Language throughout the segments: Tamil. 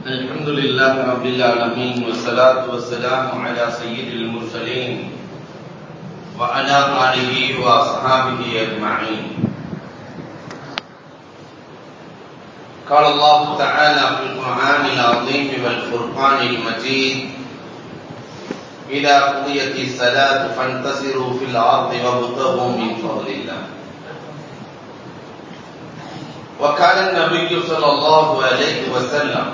الحمد لله رب العالمين والصلاة والسلام على سيد المرسلين وعلى آله وأصحابه أجمعين قال الله تعالى في القرآن العظيم والفرقان المجيد إذا قضيت الصلاة فانتصروا في الأرض وابتغوا من فضل الله وقال النبي صلى الله عليه وسلم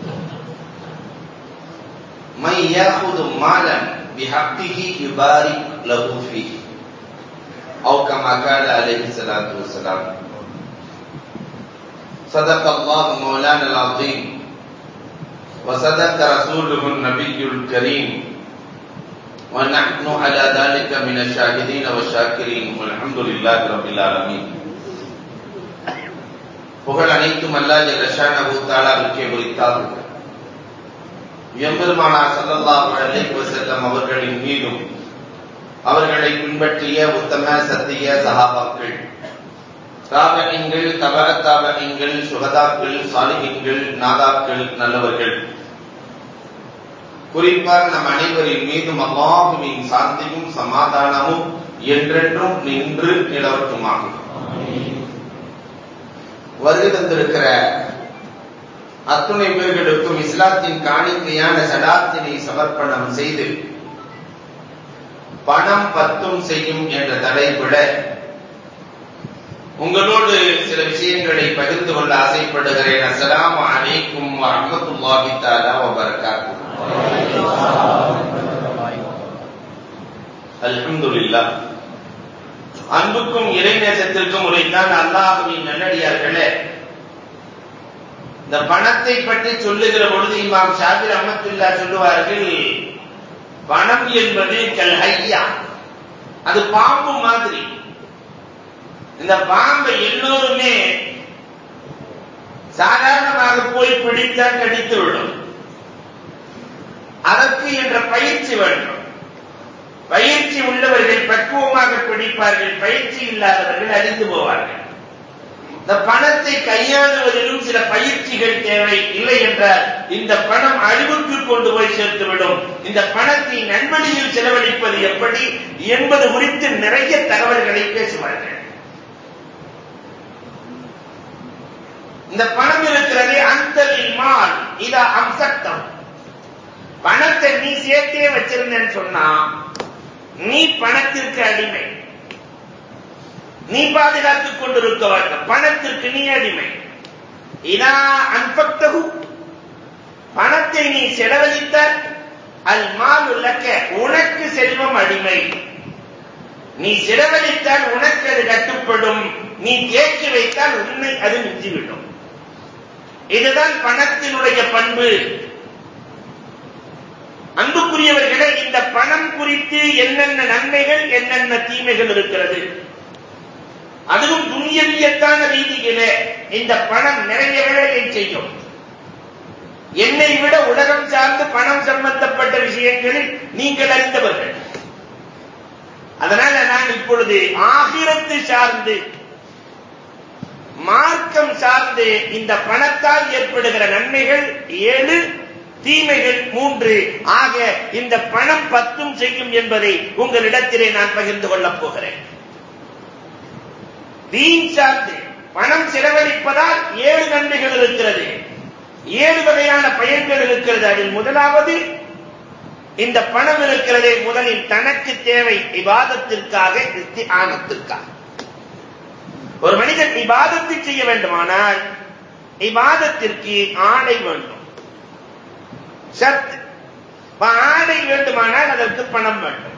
من ياخذ مالا بحقه يبارك له فيه او كما قال عليه الصلاه والسلام صدق الله مولانا العظيم وصدق رسوله النبي الكريم ونحن على ذلك من الشاهدين والشاكرين والحمد لله رب العالمين புகழ் அனைத்தும் அல்லா ஜலஷானபு தாலாவுக்கே உரித்தார்கள் எம்பெருமானா சல்லல்லாஹு அலைஹி வஸல்லம் அவர்களின் மீதும் அவர்களை பின்பற்றிய உத்தம சத்திய சஹாபாக்கள் தாபகங்கள் தப தாபகங்கள் சுகதாக்கள் சாலிகங்கள் நாதாக்கள் நல்லவர்கள் குறிப்பாக நம் அனைவரின் மீதும் அல்லாஹுவின் சாந்தியும் சமாதானமும் என்றென்றும் நின்று நிலவட்டுமாகும் வருகை தந்திருக்கிற அத்துணை பேர்களுக்கும் இஸ்லாத்தின் காணிக்கையான சடாத்தினை சமர்ப்பணம் செய்து பணம் பத்தும் செய்யும் என்ற தலைப்பிட உங்களோடு சில விஷயங்களை பகிர்ந்து கொள்ள ஆசைப்படுகிறேன் அஸ்லாம் அலைக்கும் வரமத்துல்லாஹி தாலா வபரகாத்து அல்ஹம்துலில்லா அன்புக்கும் இறைநேசத்திற்கும் உரைத்தான் அல்லாஹுவின் நல்லடியார்களே இந்த பணத்தை பற்றி சொல்லுகிற பொழுது இமாம் ஷாபிர் அஹமத்துல்லா சொல்லுவார்கள் பணம் என்பது கல்ஹையா அது பாம்பு மாதிரி இந்த பாம்பை எல்லோருமே சாதாரணமாக போய் பிடித்தால் கடித்து விடும் அதற்கு என்ற பயிற்சி வேண்டும் பயிற்சி உள்ளவர்கள் பக்குவமாக பிடிப்பார்கள் பயிற்சி இல்லாதவர்கள் அழிந்து போவார்கள் இந்த பணத்தை கையாளுவதிலும் சில பயிற்சிகள் தேவை இல்லை என்றால் இந்த பணம் அழிவுக்கு கொண்டு போய் சேர்த்துவிடும் இந்த பணத்தை நன்வழியில் செலவழிப்பது எப்படி என்பது குறித்து நிறைய தகவல்களை பேசுவார்கள் இந்த பணம் இருக்கிறதே அந்த மால் இதா அம்சக்தம் பணத்தை நீ சேர்த்தே வச்சிருந்தேன்னு சொன்னா நீ பணத்திற்கு அடிமை நீ பாதுகாத்துக் கொண்டிருக்க வேண்டும் பணத்திற்கு நீ அடிமை இதா அன்பக்தகு பணத்தை நீ செலவழித்தால் அல் மால் உள்ளக்க உனக்கு செல்வம் அடிமை நீ செலவழித்தால் உனக்கு அது கட்டுப்படும் நீ தேக்கி வைத்தால் உன்னை அது மிஞ்சிவிடும் இதுதான் பணத்தினுடைய பண்பு அன்புக்குரியவர்களே இந்த பணம் குறித்து என்னென்ன நன்மைகள் என்னென்ன தீமைகள் இருக்கிறது அதுவும் துணியவியத்தான ரீதியிலே இந்த பணம் நிறைய வேலையை செய்யும் என்னை விட உலகம் சார்ந்து பணம் சம்பந்தப்பட்ட விஷயங்களில் நீங்கள் அறிந்தவர்கள் அதனால நான் இப்பொழுது ஆகிரத்து சார்ந்து மார்க்கம் சார்ந்து இந்த பணத்தால் ஏற்படுகிற நன்மைகள் ஏழு தீமைகள் மூன்று ஆக இந்த பணம் பத்தும் செய்யும் என்பதை உங்களிடத்திலே நான் பகிர்ந்து கொள்ளப் போகிறேன் வீண் சார்ந்து பணம் செலவழிப்பதால் ஏழு நன்மைகள் இருக்கிறது ஏழு வகையான பயன்கள் இருக்கிறது அதில் முதலாவது இந்த பணம் இருக்கிறதே முதலில் தனக்கு தேவை விவாதத்திற்காக ஆனத்திற்காக ஒரு மனிதன் இபாதத்தை செய்ய வேண்டுமானால் இபாதத்திற்கு ஆடை வேண்டும் சத் ஆடை வேண்டுமானால் அதற்கு பணம் வேண்டும்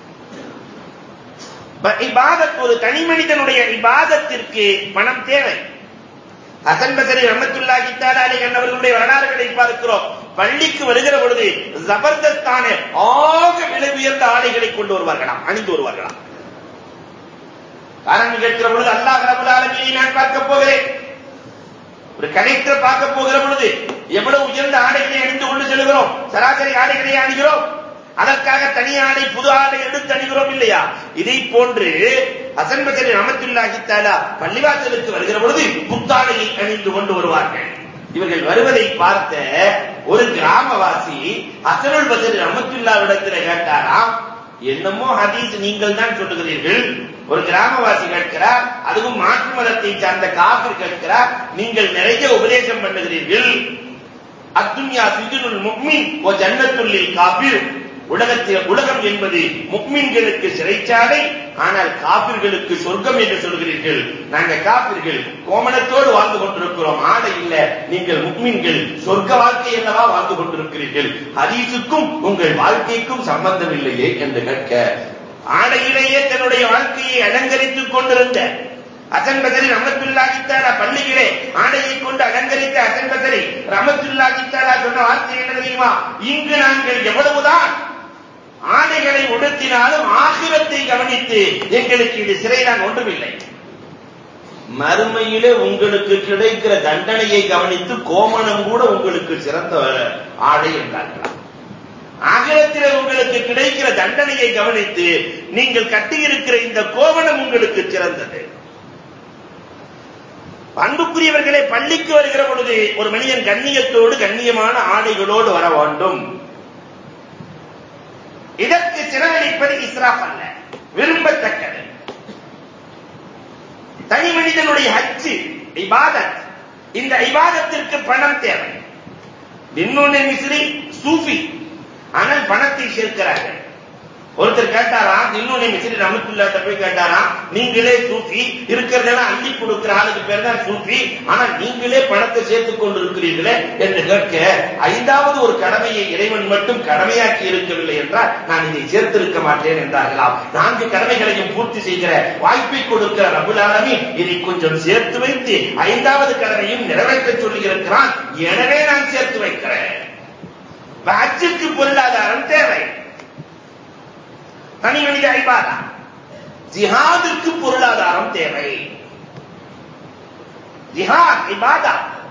இபாதத் ஒரு தனி மனிதனுடைய இபாதத்திற்கு பணம் தேவை ஹசன் பசரி ரமத்துல்லாஹி தாலாலி கண்ணவர்களுடைய வரலாறுகளை பார்க்கிறோம் பள்ளிக்கு வருகிற பொழுது ஜபர்தஸ்தான ஆக விலை உயர்ந்த ஆடைகளை கொண்டு வருவார்களாம் அணிந்து வருவார்களாம் காரணம் கேட்கிற பொழுது அல்லாஹ் ரபுல் ஆலமீனை நான் பார்க்க போகிறேன் ஒரு கலெக்டர் பார்க்க போகிற பொழுது எவ்வளவு உயர்ந்த ஆடைகளை அணிந்து கொண்டு செல்கிறோம் சராசரி ஆடைகளை அணிகிறோம் அதற்காக தனி ஆடை புது ஆடை எடுத்து அணிகிறோம் இல்லையா இதை போன்று ஹசன் பசரி ரமத்துல்லாஹி தாலா பள்ளிவாசலுக்கு வருகிற பொழுது புத்தாடையை அணிந்து கொண்டு வருவார்கள் இவர்கள் வருவதை பார்த்த ஒரு கிராமவாசி அசருல் பசரி ரமத்துல்லாவிடத்தில் கேட்டாராம் என்னமோ ஹதீஸ் நீங்கள் தான் சொல்லுகிறீர்கள் ஒரு கிராமவாசி கேட்கிறார் அதுவும் மாற்று மதத்தை சார்ந்த காபிர் கேட்கிறார் நீங்கள் நிறைய உபதேசம் பண்ணுகிறீர்கள் அத்துன்யா சிஜுனுல் முக்மின் ஓ ஜன்னத்துல்லில் காபிர் உலகத்தில் உலகம் என்பது முக்மின்களுக்கு சிறைச்சாலை ஆனால் காபிர்களுக்கு சொர்க்கம் என்று சொல்கிறீர்கள் நாங்க காபிர்கள் கோமணத்தோடு வாழ்ந்து கொண்டிருக்கிறோம் ஆடை இல்ல நீங்கள் முக்மின்கள் சொர்க்க வாழ்க்கை என்னவா வாழ்ந்து கொண்டிருக்கிறீர்கள் ஹதீஸுக்கும் உங்கள் வாழ்க்கைக்கும் சம்பந்தம் இல்லையே என்று கேட்க ஆடையிலேயே தன்னுடைய வாழ்க்கையை அலங்கரித்துக் கொண்டிருந்த அசன் பசரி ரமத்துல்லாஹித்தாரா பள்ளியிலே ஆடையை கொண்டு அலங்கரித்த அசன் பசரி ரமத்துல்லாஹித்தாரா சொன்ன வார்த்தை என்ன தெரியுமா இங்கு நாங்கள் எவ்வளவுதான் ஆடைகளை உடுத்தினாலும் ஆகிரத்தை கவனித்து எங்களுக்கு இது சிறைதான் ஒன்றுமில்லை மறுமையிலே உங்களுக்கு கிடைக்கிற தண்டனையை கவனித்து கோமணம் கூட உங்களுக்கு சிறந்த ஆடை என்றார்களாம் ஆகிரத்திலே உங்களுக்கு கிடைக்கிற தண்டனையை கவனித்து நீங்கள் கட்டியிருக்கிற இந்த கோவணம் உங்களுக்கு சிறந்தது அன்புக்குரியவர்களே பள்ளிக்கு வருகிற பொழுது ஒரு மனிதன் கண்ணியத்தோடு கண்ணியமான ஆடைகளோடு வர வேண்டும் இதற்கு செலவழிப்பது இஸ்ராப் அல்ல விரும்பத்தக்கது தனி மனிதனுடைய ஹஜ்ஜு இபாதத் இந்த இபாதத்திற்கு பணம் தேவை இன்னொன்னு மிஸ்ரி சூஃபி ஆனால் பணத்தை சேர்க்கிறார்கள் ஒருத்தர் கேட்டாராம் இன்னொன்னு மிஸ்ரி ரமத்துல்லாட்ட போய் கேட்டாராம் நீங்களே சூஃபி இருக்கிறதெல்லாம் அள்ளி கொடுக்கிற ஆளுக்கு பேர் தான் சூஃபி ஆனா நீங்களே பணத்தை சேர்த்துக் கொண்டிருக்கிறீர்களே என்று கேட்க ஐந்தாவது ஒரு கடமையை இறைவன் மட்டும் கடமையாக்கி இருக்கவில்லை என்றால் நான் இதை சேர்த்திருக்க மாட்டேன் என்றார்களாம் நான்கு கடமைகளையும் பூர்த்தி செய்கிற வாய்ப்பை கொடுக்கிற ரபுலாலமி இதை கொஞ்சம் சேர்த்து வைத்து ஐந்தாவது கடமையும் நிறைவேற்ற சொல்லி இருக்கிறான் எனவே நான் சேர்த்து வைக்கிறேன் ஹஜ்ஜுக்கு பொருளாதாரம் தேவை தனி மனித ஐபாதா ஜிஹாதுக்கு பொருளாதாரம் தேவை ஜிஹாத் இபாதா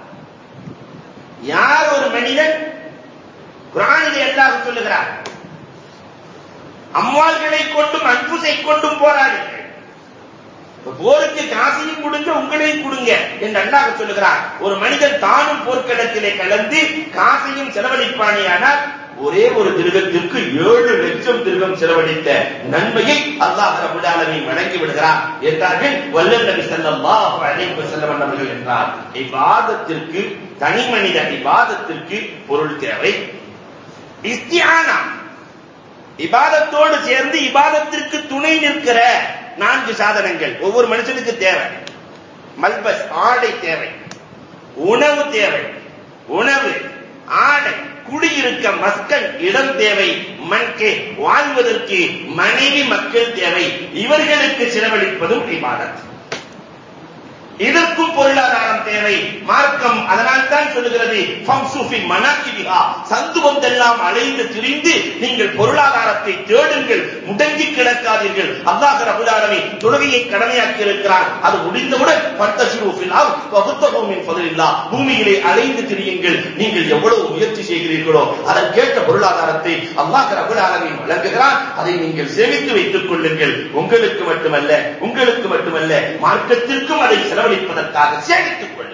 யார் ஒரு மனிதன் குரானிலே அல்லாஹ் சொல்லுகிறார் அம்வாள்களை கொண்டும் அன்புசை கொண்டும் போராடுங்கள் போருக்கு காசையும் கொடுங்க உங்களையும் கொடுங்க என்று அல்லாஹ் சொல்லுகிறார் ஒரு மனிதன் தானும் போர்க்களத்திலே கலந்து காசையும் செலவழிப்பானே ஆனால் ஒரே ஒரு திருகத்திற்கு ஏழு லட்சம் திருகம் செலவழித்த நன்மையை அல்லாஹ் ரபுல் ஆலமீன் வழங்கி விடுகிறார் என்றார்கள் வல்லல் நபி ஸல்லல்லாஹு அலைஹி வஸல்லம் அவர்கள் என்றார் இபாதத்திற்கு தனி மனித இபாதத்திற்கு பொருள் தேவை இஸ்தியானா இபாதத்தோடு சேர்ந்து இபாதத்திற்கு துணை நிற்கிற நான்கு சாதனங்கள் ஒவ்வொரு மனுஷனுக்கு தேவை மல்பஸ் ஆடை தேவை உணவு தேவை உணவு ஆடை குடியிருக்க மக்கள் இடம் தேவை மண்கே வாழ்வதற்கு மனைவி மக்கள் தேவை இவர்களுக்கு செலவழிப்பதும் இபாதத் இதற்கும் பொருளாதாரம் தேவை மார்க்கம் அதனால் தான் சொல்லுகிறது ஃபம்சுஃபி மனாக்கிபிஹா சந்து வந்தெல்லாம் அலைந்து திரிந்து நீங்கள் பொருளாதாரத்தை தேடுங்கள் முடங்கி கிடக்காதீர்கள் அல்லாஹ் ரபுல் ஆலமீன் தொழுகையை கடமையாக்கி இருக்கிறார் அது முடிந்தவுடன் பர்தசிரு ஃபில் அர்த் வகுத்தஹு மின் ஃபضலில்லாஹ் பூமியிலே அலைந்து திரியுங்கள் நீங்கள் எவ்வளவு முயற்சி செய்கிறீர்களோ அதற்கேற்ற பொருளாதாரத்தை அல்லாஹ் ரபுல் ஆலமீன் வழங்குகிறார் அதை நீங்கள் சேமித்து வைத்துக் கொள்ளுங்கள் உங்களுக்கு மட்டுமல்ல உங்களுக்கு மட்டுமல்ல மார்க்கத்திற்கும் அதை செலவழிப்பதற்காக சேமித்துக் கொள்ளுங்கள்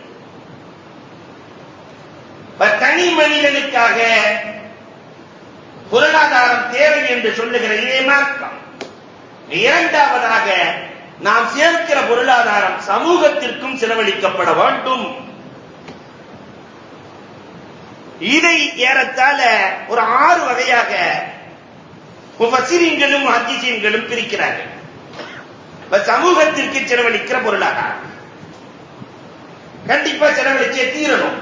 தனி மனிதனுக்காக பொருளாதாரம் தேவை என்று சொல்லுகிற இதே மார்க்கம் இரண்டாவதாக நாம் சேர்க்கிற பொருளாதாரம் சமூகத்திற்கும் செலவழிக்கப்பட வேண்டும் இதை ஏறத்தாழ ஒரு ஆறு வகையாக முஃபசிரீன்களும் ஹதீசீன்களும் பிரிக்கிறார்கள் சமூகத்திற்கு செலவழிக்கிற பொருளாதாரம் கண்டிப்பா செலவழிச்சே தீரணும்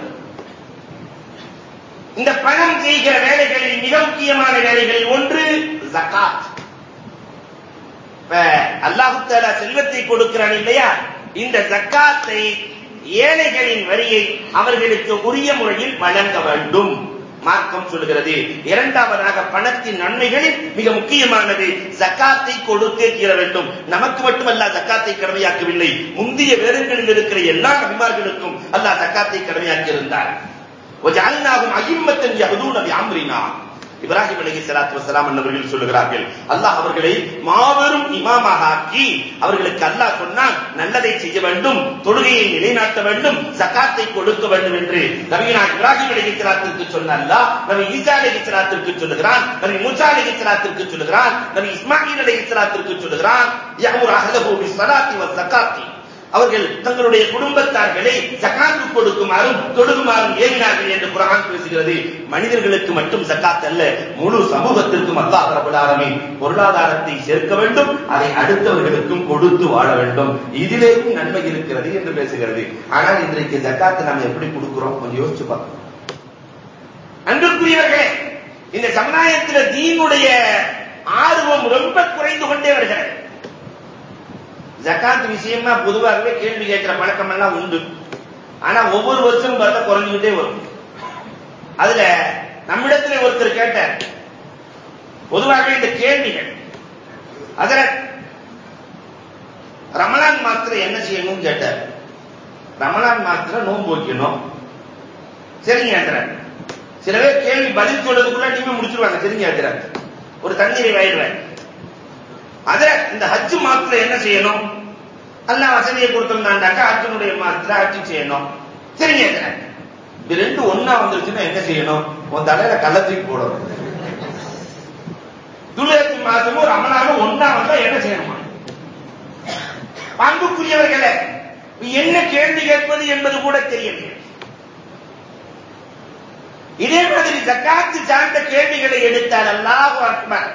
இந்த பணம் செய்கிற வேலைகளில் மிக முக்கியமான வேலைகளில் ஒன்று ஜகாத் இப்ப அல்லாஹு தாலா செல்வத்தை கொடுக்கிறான் இல்லையா இந்த ஜக்காத்தை ஏழைகளின் வரியை அவர்களுக்கு உரிய முறையில் வழங்க வேண்டும் மார்க்கம் சொல்கிறது இரண்டாவதாக பணத்தின் நன்மைகளில் மிக முக்கியமானது ஜக்காத்தை கொடுத்தே தீர வேண்டும் நமக்கு மட்டுமல்ல ஜக்காத்தை கடமையாக்கவில்லை முந்தைய வேதங்களில் இருக்கிற எல்லா நபிமார்களுக்கும் அல்லாஹ் ஜக்காத்தை கடமையாக்கி இருந்தார் وجعلناهم أئمة يهدون بأمرنا இப்ராஹிம் அலி சலாத்து வசலாம் அவர்கள் சொல்லுகிறார்கள் அல்லாஹ் அவர்களை மாபெரும் இமாமாக ஆக்கி அவர்களுக்கு அல்லாஹ் சொன்னான் நல்லதை செய்ய வேண்டும் தொழுகையை நிலைநாட்ட வேண்டும் சக்காத்தை கொடுக்க வேண்டும் என்று நபிகளார் இப்ராஹிம் அலி சலாத்திற்கு சொன்ன அல்லாஹ் நபி ஈசா அலி சலாத்திற்கு சொல்லுகிறான் நபி மூசா அலி சலாத்திற்கு சொல்லுகிறான் நபி இஸ்மாயில் அலி சலாத்திற்கு சொல்லுகிறான் யமுர் அஹ்லஹு பிஸ்ஸலாத்தி வஸ்ஸகாத்தி அவர்கள் தங்களுடைய குடும்பத்தார்களை ஜக்காத்து கொடுக்குமாறும் தொழுகுமாறும் ஏறினார்கள் என்று குரான் பேசுகிறது மனிதர்களுக்கு மட்டும் ஜக்காத் அல்ல முழு சமூகத்திற்கும் அல்லாஹ் ரபுல் ஆலமீன் பொருளாதாரத்தை சேர்க்க வேண்டும் அதை அடுத்தவர்களுக்கும் கொடுத்து வாழ வேண்டும் இதிலேயும் நன்மை இருக்கிறது என்று பேசுகிறது ஆனால் இன்றைக்கு ஜக்காத்தை நாம் எப்படி கொடுக்கிறோம் கொஞ்சம் யோசிச்சு பார்க்கணும் அன்பிற்குரியவர்களே இந்த சமுதாயத்தில் தீனுடைய ஆர்வம் ரொம்ப குறைந்து கொண்டே வருகிறது ஜக்காத் விஷயமா பொதுவாகவே கேள்வி கேட்கிற பழக்கம் எல்லாம் உண்டு ஆனா ஒவ்வொரு வருஷமும் பார்த்தா குறைஞ்சுக்கிட்டே வரும் அதுல நம்மிடத்துல ஒருத்தர் கேட்டார் பொதுவாக இந்த கேள்விகள் அதுல ரமலான் மாத்திர என்ன செய்யணும்னு கேட்டார் ரமலான் மாத்திர நோன்பு வைக்கணும் சரிங்க ஆந்திரன் சில பேர் கேள்வி பதில் சொல்றதுக்குள்ள நீங்க முடிச்சிருவாங்க சரிங்க ஆந்திரன் ஒரு தண்ணீரை வயிடுவேன் அதுல இந்த ஹஜ் மாத்திர என்ன செய்யணும் அல்ல வசதியை கொடுத்திருந்தாண்டாக்கா ஹஜ்ஜனுடைய மாத்திர ஹஜ் செய்யணும் சரிங்க இது ரெண்டு ஒன்னா வந்துருச்சுன்னா என்ன செய்யணும் உன் தலையில கள்ளத்துக்கு போடணும் துளசி மாதமும் ரமணானும் ஒன்னா வந்தா என்ன செய்யணுமா பண்புக்குரியவர்களே என்ன கேள்வி கேட்பது என்பது கூட தெரியவில்லை இதே மாதிரி ஜக்காத்து சார்ந்த கேள்விகளை எடுத்தால் அல்லாஹ் அக்பர்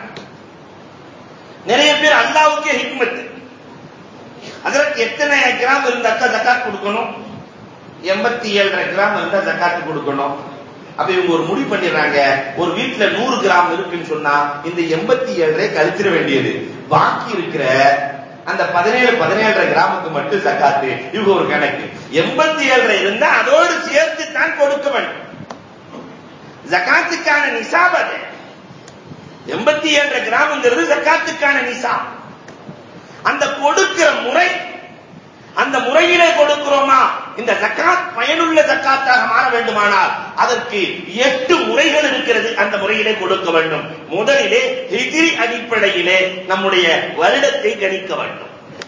நிறைய பேர் அல்லாவுக்கே ஹிக்மத் அதற்கு எத்தனை கிராம் இருந்தாக்கா ஜக்காத் கொடுக்கணும் எண்பத்தி ஏழரை கிராம் இருந்தா ஜக்காத்து கொடுக்கணும் அப்ப இவங்க ஒரு முடிவு பண்ணிடுறாங்க ஒரு வீட்டுல நூறு கிராம் இருக்குன்னு சொன்னா இந்த எண்பத்தி ஏழரை கழிச்சிட வேண்டியது பாக்கி இருக்கிற அந்த பதினேழு பதினேழரை கிராமுக்கு மட்டும் ஜக்காத்து இவங்க ஒரு கணக்கு எண்பத்தி ஏழரை இருந்தா அதோடு சேர்த்து தான் கொடுக்க வேண்டும் ஜக்காத்துக்கான நிசாப் அது எண்பத்தி ஏழரை கிராம்ங்கிறது ஜக்காத்துக்கான நிசா அந்த கொடுக்கிற முறை அந்த முறையிலே கொடுக்கிறோமா இந்த ஜக்காத் பயனுள்ள ஜக்காத்தாக மாற வேண்டுமானால் அதற்கு எட்டு முறைகள் இருக்கிறது அந்த முறையிலே கொடுக்க வேண்டும் முதலிலே ஹிஜ்ரி அடிப்படையிலே நம்முடைய வருடத்தை கணிக்க வேண்டும்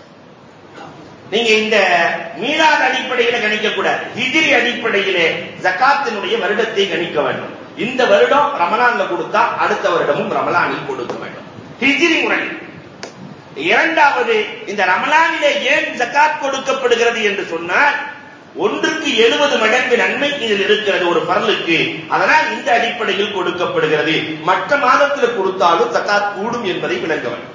நீங்க இந்த மீளாத அடிப்படையில கணிக்க கூடாது ஹிஜ்ரி அடிப்படையிலே ஜக்காத்தினுடைய வருடத்தை கணிக்க வேண்டும் இந்த வருடம் ரமலான்ல கொடுத்தா அடுத்த வருடமும் ரமலானில் கொடுக்க வேண்டும் ஹிஜ்ரி முறை இரண்டாவது இந்த ரமலானிலே ஏன் ஜக்காத் கொடுக்கப்படுகிறது என்று சொன்னால் ஒன்றுக்கு எழுபது மடங்கு நன்மை இதில் இருக்கிறது ஒரு பரலுக்கு அதனால் இந்த அடிப்படையில் கொடுக்கப்படுகிறது மற்ற மாதத்தில் கொடுத்தாலும் ஜக்காத் கூடும் என்பதை விளங்க வேண்டும்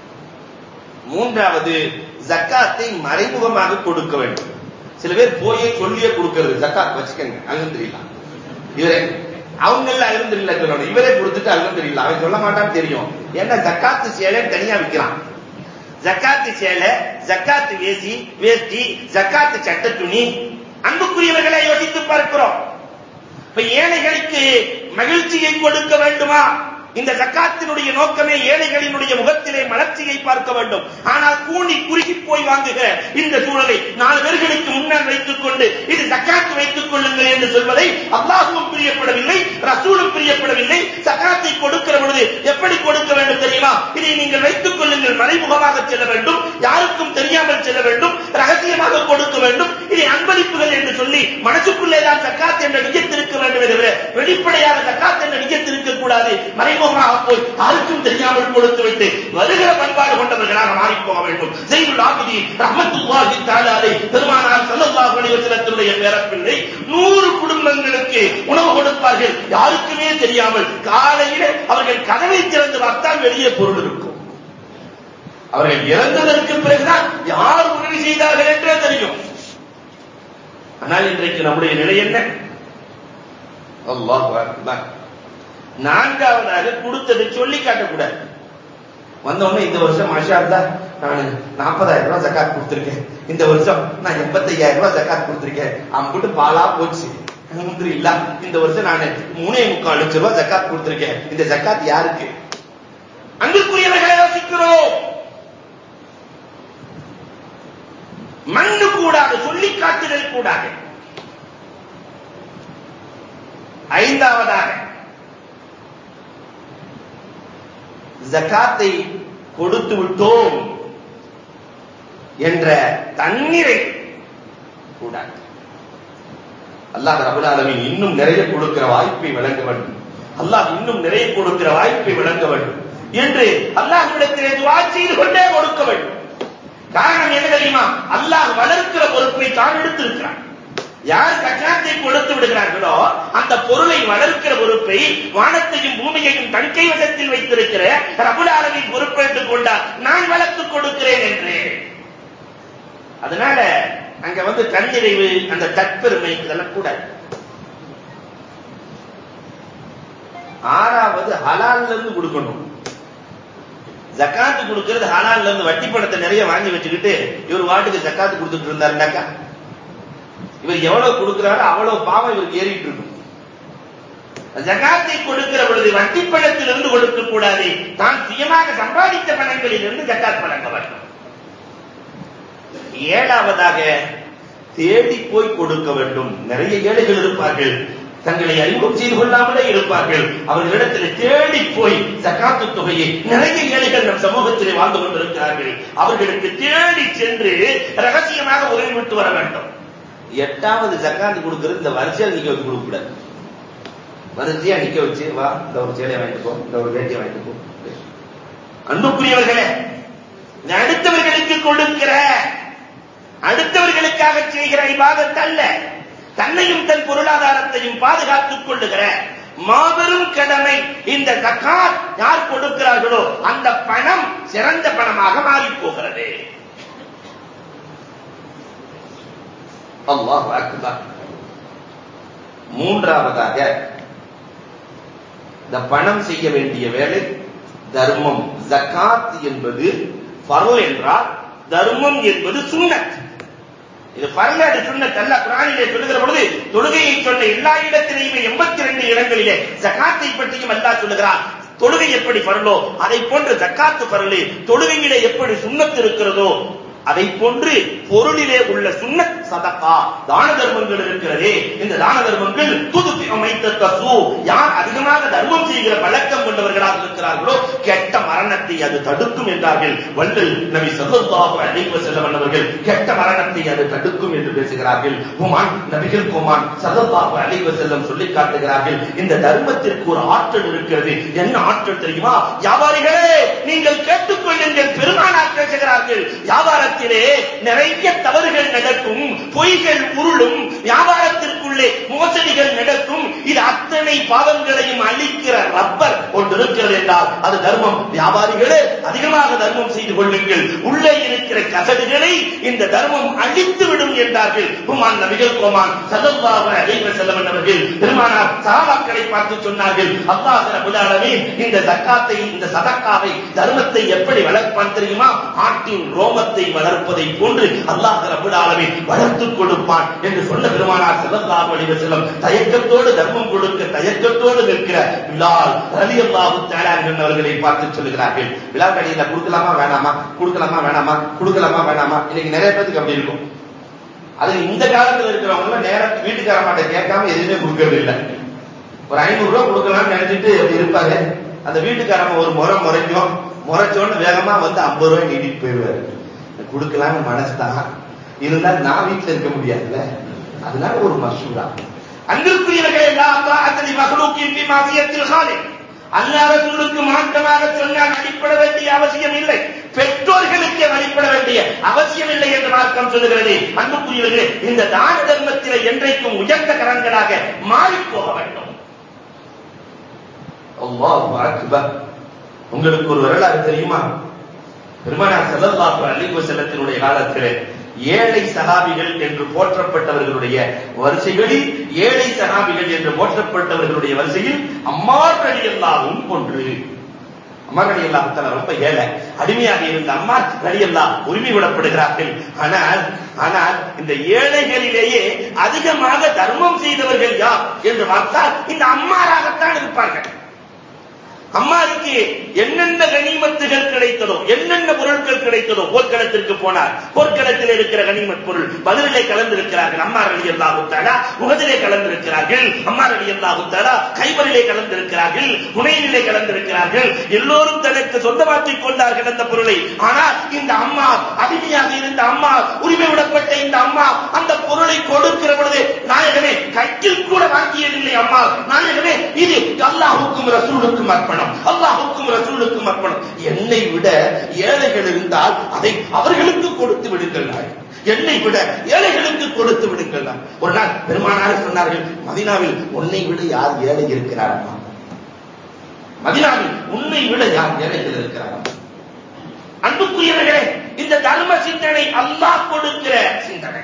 மூன்றாவது ஜக்காத்தை மறைமுகமாக கொடுக்க வேண்டும் சில பேர் போயே சொல்லியே கொடுக்கிறது ஜக்காத் வச்சுக்கங்க அல்ஹம்துலில்லாஹ் இவரே அவங்கள அல்ஹம்துலில்லாஹ் சொல்லணும் இவரே கொடுத்துட்டு அல்ஹம்துலில்லாஹ் அவன் சொல்ல மாட்டான்னு தெரியும் ஏன்னா ஜக்காத்து சேலை தனியா விற்கிறான் ஜக்காத்து சேலை ஜக்காத்து வேசி வேஷ்டி ஜக்காத்து சட்ட துணி அன்புக்குரியவர்களை யோசித்து பார்க்கிறோம் இப்ப ஏழைகளுக்கு மகிழ்ச்சியை கொடுக்க வேண்டுமா இந்த ஜக்காத்தினுடைய நோக்கமே ஏழைகளினுடைய முகத்திலே மலர்ச்சியை பார்க்க வேண்டும் ஆனால் கூணி குறுகி போய் வாங்குகிற இந்த சூழலை நாலு பேர்களுக்கு முன்னால் வைத்துக் கொண்டு இது ஜக்காத்து வைத்துக் கொள்ளுங்கள் என்று சொல்வதை அல்லாஹுவும் பிரியப்படவில்லை ரசூலும் பிரியப்படவில்லை ஜக்காத்தை கொடுக்கிற பொழுது எப்படி கொடுக்க வேண்டும் தெரியுமா இதை நீங்கள் வைத்துக் கொள்ளுங்கள் மறைமுகமாக செல்ல வேண்டும் யாருக்கும் தெரியாமல் செல்ல வேண்டும் ரகசியமாக கொடுக்க வேண்டும் இதை அன்பளிப்புகள் என்று சொல்லி மனசுக்குள்ளே தான் ஜக்காத் என்ற நிஜத்திருக்க வேண்டும் தவிர வெளிப்படையாக ஜக்காத் என்ற நிஜத்திருக்க கூடாது மறைமுகமாக போய் யாருக்கும் தெரியாமல் கொடுத்து விட்டு வருகிற பண்பாடு கொண்டவர்களாக மாறி போக வேண்டும் செய்யுள் ஆகுதி ரஹமத்துல்லாஹி தாலாலை பெருமானார் ஸல்லல்லாஹு அலைஹி வஸல்லத்துடைய பேரப்பிள்ளை நூறு குடும்பங்களுக்கு உணவு கொடுப்பார்கள் யாருக்குமே தெரியாமல் காலையில அவர்கள் கதவை திறந்து பார்த்தால் வெளியே பொருள் இருக்கும் அவர்கள் இறந்ததற்கு பிறகுதான் யார் உதவி செய்தார்கள் என்றே தெரியும் ஆனால் இன்றைக்கு நம்முடைய நிலை என்ன அல்லாஹ் அக்பர் நான்காவதாக கொடுத்ததை சொல்லி காட்டக்கூடாது வந்தவொடனே இந்த வருஷம் மாஷா இருந்தா நான் நாற்பதாயிரம் ரூபாய் ஜக்காத் கொடுத்திருக்கேன் இந்த வருஷம் நான் எண்பத்தையாயிரம் ரூபாய் ஜக்காத் கொடுத்திருக்கேன் அம்பிட்டு பாலா போச்சு அல்ஹம்துலில்லாஹ் இல்ல இந்த வருஷம் நான் மூணே முக்கால் லட்சம் ரூபாய் ஜக்காத் கொடுத்திருக்கேன் இந்த ஜக்காத் யாருக்கு அன்புக்குரியவர்களை யோசிக்கிறோம் மண்ணு கூடாது சொல்லி காட்டுதல் கூடாது ஐந்தாவதாக ஜகாத்தை கொடுத்து விட்டோம் என்ற தண்ணீரை கூடாது அல்லாஹ் ரபுல் ஆலமீன் இன்னும் நிறைய கொடுக்கிற வாய்ப்பை வழங்க வேண்டும் அல்லாஹ் இன்னும் நிறைய கொடுக்கிற வாய்ப்பை வழங்க வேண்டும் என்று அல்லாஹ்விடத்திலே துவா செய்து கொண்டே கொடுக்க வேண்டும் காரணம் என்ன தெரியுமா அல்லாஹ் வளர்க்கிற பொறுப்பை தான் எடுத்திருக்கிறான் யார் கச்சாத்தை கொடுத்து விடுகிறார்களோ அந்த பொருளை வளர்க்கிற பொறுப்பை வானத்தையும் பூமியையும் தன் கைவசத்தில் வைத்திருக்கிற ரபுல் ஆலமின் பொறுப்பெடுத்துக் கொண்டார் நான் வளர்த்துக் கொடுக்கிறேன் என்று அதனால அங்க வந்து தன்னிறைவு அந்த தற்பெருமை இதெல்லாம் கூட ஆறாவது ஹலால்ல இருந்து கொடுக்கணும் ஜக்காத்து கொடுக்கிறது ஹலால்ல இருந்து வட்டி பணத்தை நிறைய வாங்கி வச்சுக்கிட்டு இவர் வாட்டுக்கு ஜக்காத்து கொடுத்துட்டு இருந்தாருனாக்கா இவர் எவ்வளவு கொடுக்கிறாரோ அவ்வளவு பாவம் இவருக்கு ஏறிட்டு இருக்கும் ஜகாத்தை கொடுக்கிற பொழுது வட்டி பணத்திலிருந்து கொடுக்க கூடாது தான் சுயமாக சம்பாதித்த பணங்களில் இருந்து ஜக்காத் வழங்க வேண்டும் ஏழாவதாக தேடி போய் கொடுக்க வேண்டும் நிறைய ஏழைகள் இருப்பார்கள் தங்களை அறிமுகம் செய்து கொள்ளாமலே இருப்பார்கள் அவர்களிடத்தில் தேடி போய் ஜக்காத்து தொகையை நிறைய ஏழைகள் நம் சமூகத்திலே வாழ்ந்து கொண்டிருக்கிறார்கள் அவர்களுக்கு தேடி சென்று ரகசியமாக உதவி விட்டு வர வேண்டும் எட்டாவது ஜக்காத்து கொடுக்கிறது இந்த வரிசையில் நிக்க வச்சு கொடுக்க கூடாது வரிசையா நிக்க வச்சு வா இந்த ஒரு சேலையை வாங்கிட்டு போ இந்த ஒரு வேட்டியை வாங்கிட்டு போ அன்புக்குரியவர்களே இது அடுத்தவர்களுக்கு கொடுக்கிற அடுத்தவர்களுக்காக செய்கிற இபாதத் அல்ல தன்னையும் தன் பொருளாதாரத்தையும் பாதுகாத்துக் கொள்ளுகிற மாபெரும் கடமை இந்த ஜக்காத் யார் கொடுக்கிறார்களோ அந்த பணம் சிறந்த பணமாக மாறி போகிறது அல்லாஹ் அக்பர் மூன்றாவதாக இந்த பணம் செய்ய வேண்டிய வேலை தர்மம் ஜக்காத் என்பது ஃபர்ல் என்றால் தர்மம் என்பது சுன்னத் இது ஃபர்ல் அது சுன்னத் அல்ல குரானிலே சொல்லுகிற பொழுது தொழுகையை சொன்ன எல்லா இடத்திலேயுமே எண்பத்தி ரெண்டு இடங்களிலே ஜக்காத்தை பற்றியும் அல்லாஹ் சொல்லுகிறான் தொழுகை எப்படி பரலோ அதை போன்று ஜக்காத்து பரலு தொழுகையிலே எப்படி சுண்ணத்து இருக்கிறதோ அதை போன்று பொருளிலே உள்ள சுண்ணத் சதக்கா தான தர்மங்கள் இருக்கிறதே இந்த தான தர்மங்கள் துதுப்பி அமைத்த தசு யார் அதிகமாக தர்மம் செய்கிற பழக்கம் கொண்டவர்களாக இருக்கிறார்களோ கெட்ட மரணத்தை அது தடுக்கும் என்றார்கள் வள்ளல் நபி ஸல்லல்லாஹு அலைஹி வஸல்லம் அவர்கள் கெட்ட மரணத்தை அது தடுக்கும் என்று பேசுகிறார்கள் குமான் நபிகள் குமான் ஸல்லல்லாஹு அலைஹி வஸல்லம் சொல்லி காட்டுகிறார்கள் இந்த தர்மத்திற்கு ஒரு ஆற்றல் இருக்கிறது என்ன ஆற்றல் தெரியுமா வியாபாரிகளே நீங்கள் கேட்டுக்கொள்ளுங்கள் பெருமானார் பேசுகிறார்கள் வியாபாரத்திலே நிறைய தவறுகள் நடக்கும் பொய்கள் உருளும் வியாபாரத்திற்குள்ளே மோசடிகள் நடக்கும் இது அத்தனை பாவங்களையும் அழிக்கிற ரப்பர் ஒன்று இருக்கிறது என்றால் அது தர்மம் வியாபாரிகளே அதிகமாக தர்மம் செய்து கொள்ளுங்கள் உள்ளே இருக்கிற கசடுகளை இந்த தர்மம் அழித்து விடும் என்றார்கள் குமான் நபிகள் கோமான் சதல்லாக அழைவ செல்லவன் அவர்கள் பெருமானார் சகாபாக்களை பார்த்து சொன்னார்கள் அல்லாஹ் ரபுல் ஆலமீன் இந்த ஜக்காத்தை இந்த சதக்காவை தர்மத்தை எப்படி வளர்ப்பான் தெரியுமா ஆட்டின் ரோமத்தை வளர்ப்பதை போன்று அல்லாஹ் ரபுல் ஆலமீன் வளர்த்துக் கொடுப்பான் என்று சொன்ன பெருமானார் ஸல்லல்லாஹு அலைஹி வஸல்லம் தயக்கத்தோடு தர்மம் கொடுக்க தயக்கத்தோடு நிற்கிற பிலால் ரலியல்லாஹு தஆலா அவர்களை பார்த்து சொல்லுகிறார்கள் பிலால் கடையில கொடுக்கலாமா வேணாமா கொடுக்கலாமா வேணாமா கொடுக்கலாமா வேணாமா இன்னைக்கு நிறைய பேருக்கு அப்படி இருக்கும் அது இந்த காலத்துல இருக்கிறவங்க நேரம் வீட்டுக்கார மாட்ட கேட்காம எதுவுமே கொடுக்கறது இல்ல ஒரு ஐநூறு ரூபாய் கொடுக்கலாம்னு நினைச்சிட்டு அப்படி இருப்பாங்க அந்த வீட்டுக்காரங்க ஒரு முறை முறைக்கும் முறைச்சோன்னு வேகமா வந்து ஐம்பது ரூபாய் நீட்டிட்டு போயிடுவாரு கொடுக்கலாம்னு மனசுதான் இருந்தா நான் வீட்டுல இருக்க முடியாதுல்ல அதனால ஒரு மசூரா அன்பிற்குரியவர்களே அத்தனை மகளுக்கின் மாவியத்தில் காலை அல்லாத சொல்லுக்கு மாற்றமாக சொன்னால் அடிப்பட வேண்டிய அவசியம் இல்லை பெற்றோர்களுக்கு வழிபட வேண்டிய அவசியம் இல்லை என்று மார்க்கம் சொல்லுகிறது அன்புக்குரியவர்களே இந்த தான தர்மத்தில் என்றைக்கும் உயர்ந்த கரங்களாக மாறி போக வேண்டும் அல்லாஹ் அக்பர் உங்களுக்கு ஒரு வரலாறு தெரியுமா பெருமானார் ஸல்லல்லாஹு அலைஹி வஸல்லத்தினுடைய காலத்திலே ஏழை சஹாபிகள் என்று போற்றப்பட்டவர்களுடைய வரிசைகளில் ஏழை சஹாபிகள் என்று போற்றப்பட்டவர்களுடைய வரிசையில் அம்மார் ரலியல்லாஹும் ஒன்று அம்மார் ரலியல்லாஹு தஆலா ரொம்ப ஏழை அடிமையாக இருந்த அம்மார் ரலியல்லாஹ் உரிமை விடப்படுகிறார்கள் ஆனால் ஆனால் இந்த ஏழைகளிலேயே அதிகமாக தர்மம் செய்தவர்கள் யார் என்று பார்த்தால் இந்த அம்மாராகத்தான் இருப்பார்கள் அம்மார் அம்மாருக்கு என்னென்ன கனிமத்துகள் கிடைத்ததோ என்னென்ன பொருட்கள் கிடைத்ததோ போர்க்களத்திற்கு போனார் போர்க்களத்தில் இருக்கிற கனிமத் பொருள் பதிலே கலந்திருக்கிறார்கள் அம்மா அலி அல்லாஹு தாலா உகதிலே கலந்திருக்கிறார்கள் அம்மா அலி அல்லாஹு தாலா கைபரிலே கலந்திருக்கிறார்கள் புனையிலே கலந்திருக்கிறார்கள் எல்லோரும் தனக்கு சொந்தமாக்கிக் கொண்டார்கள் அந்த பொருளை ஆனால் இந்த அம்மா அடிமையாக இருந்த அம்மா உரிமை விடப்பட்ட இந்த அம்மா அந்த பொருளை கொடுக்கிற பொழுது நாயகமே கையில் கூட வாங்கியதில்லை அம்மா நாயகமே இது அல்லாஹுக்கும் ரசூலுக்கும் அர்ப்பணம் அல்லாஹுக்கும் ரசூலுக்கும் அர்ப்பணம் என்னை விட ஏழைகள் இருந்தால் அதை அவர்களுக்கு கொடுத்து விடுங்கள் நாயகம் என்னை விட ஏழைகளுக்கு கொடுத்து விடுங்கள் நான். ஒரு நாள் பெருமானார் சொன்னார்கள் மதினாவில் உன்னை விட யார் ஏழை இருக்கிறார் அம்மா மதினாவில் உன்னை விட யார் ஏழைகள் இருக்கிறார் அம்மா அன்புக்குரியவர்களே இந்த தர்ம சிந்தனை அல்லாஹ் கொடுக்கிற சிந்தனை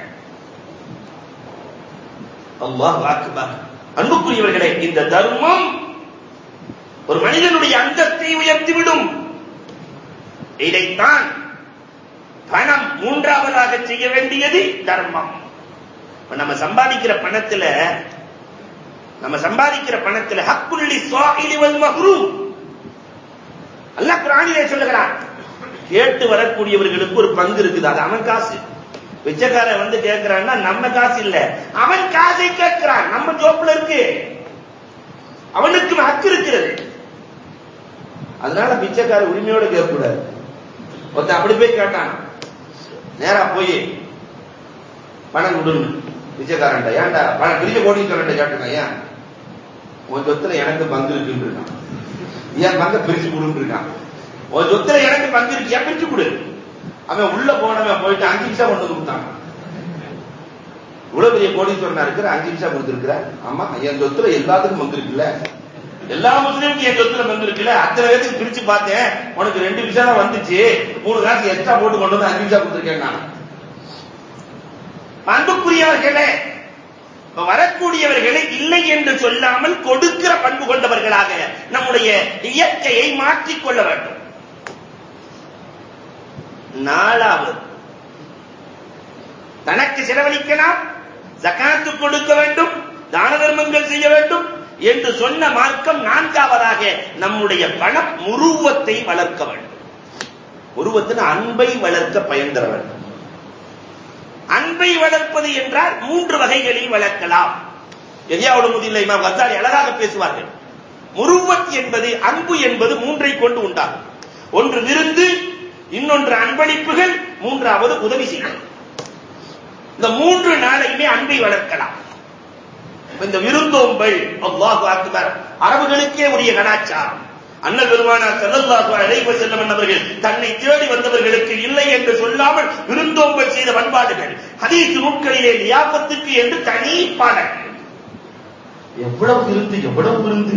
அல்லாஹ் அக்பர் அன்புக்குரியவர்களே இந்த தர்மம் ஒரு மனிதனுடைய அந்தத்தை உயர்த்திவிடும் இதைத்தான் பணம் மூன்றாவதாக செய்ய வேண்டியது தர்மம் இப்ப நம்ம சம்பாதிக்கிற பணத்துல நம்ம சம்பாதிக்கிற பணத்துல ஹக்குள்ளி சுவாஹிலி வல் மஹ்ரூம் அல்லாஹ் குர்ஆனிலே சொல்லுகிறான் கேட்டு வரக்கூடியவர்களுக்கு ஒரு பங்கு இருக்குது அது அவன் காசு பிச்சைக்காரன் வந்து கேட்கிறான்னா நம்ம காசு இல்ல அவன் காசை கேட்கிறான் நம்ம ஜோப்ல இருக்கு அவனுக்கு ஹக்கு இருக்கிறது அதனால பிச்சைக்கார உரிமையோட கேட்கக்கூடாது ஒருத்தன் அப்படி போய் கேட்டான் நேரா போய் பணம் கொடுன்னு பிச்சைக்காரன்டா ஏன்டா பணம் பெரிய கோடீஸ்வரன் கேட்டுங்க ஏன் உன் சொத்துல எனக்கு பங்கு இருக்குன்னு இருக்கான் ஏன் பங்க பிரிச்சு கொடுன்னு இருக்கான் உன் சொத்துல எனக்கு பங்கு இருக்கு ஏன் பிரிச்சு கொடு அவன் உள்ள போனவன் போயிட்டு அஞ்சு நிமிஷம் கொண்டு வந்து கொடுத்தான் இவ்வளவு பெரிய கோடீஸ்வரனா இருக்கிற அஞ்சு நிமிஷம் கொடுத்திருக்கிற ஆமா என் சொத்துல எல்லாத்துக்கும் பங்கு இருக்குல்ல எல்லா முஸ்லீமுக்கும் என் சொத்துல பங்கு இருக்குல்ல அத்தனை பேருக்கு பிரிச்சு பார்த்தேன் உனக்கு ரெண்டு நிமிஷம் தான் வந்துச்சு மூணு காசு எக்ஸ்ட்ரா போட்டு கொண்டு வந்து அஞ்சு நிமிஷம் கொடுத்திருக்கேன் நான் அன்புக்குரியவர்களே இப்ப வரக்கூடியவர்களை இல்லை என்று சொல்லாமல் கொடுக்கிற பண்பு கொண்டவர்களாக நம்முடைய இயற்கையை மாற்றிக்கொள்ள வேண்டும் நாலாவது தனக்கு செலவழிக்கலாம் ஜகாத்து கொடுக்க வேண்டும் தான தர்மங்கள் செய்ய வேண்டும் என்று சொன்ன மார்க்கம் நான்காவதாக நம்முடைய பண முருவத்தை வளர்க்க வேண்டும் முருவத்தின் அன்பை வளர்க்க பயன் தர வேண்டும் அன்பை வளர்ப்பது என்றால் மூன்று வகைகளில் வளர்க்கலாம் எரியாவோட முதியில் இமாம் கசாலி அழகாக பேசுவார்கள் முருவத் என்பது அன்பு என்பது மூன்றை கொண்டு உண்டாகும் ஒன்று விருந்து இன்னொன்று அன்பளிப்புகள் மூன்றாவது உதவி செய்யும் இந்த மூன்று நாளையுமே அன்பை வளர்க்கலாம் இந்த விருந்தோம்பல் அல்லாஹு அக்பர் அரபுகளுக்கே உரிய கலாச்சாரம் அண்ணல் பெருமானார் செல்லல்லாஹு அலைஹி வஸல்லம் அவர்கள் தன்னை தேடி வந்தவர்களுக்கு இல்லை என்று சொல்லாமல் விருந்தோம்பல் செய்த பண்பாடுகள் ஹதீஸ் நூட்களிலே லியாபத்துக்கு என்று தனி பாடல் எவ்வளவு விருந்து எவ்வளவு விருந்து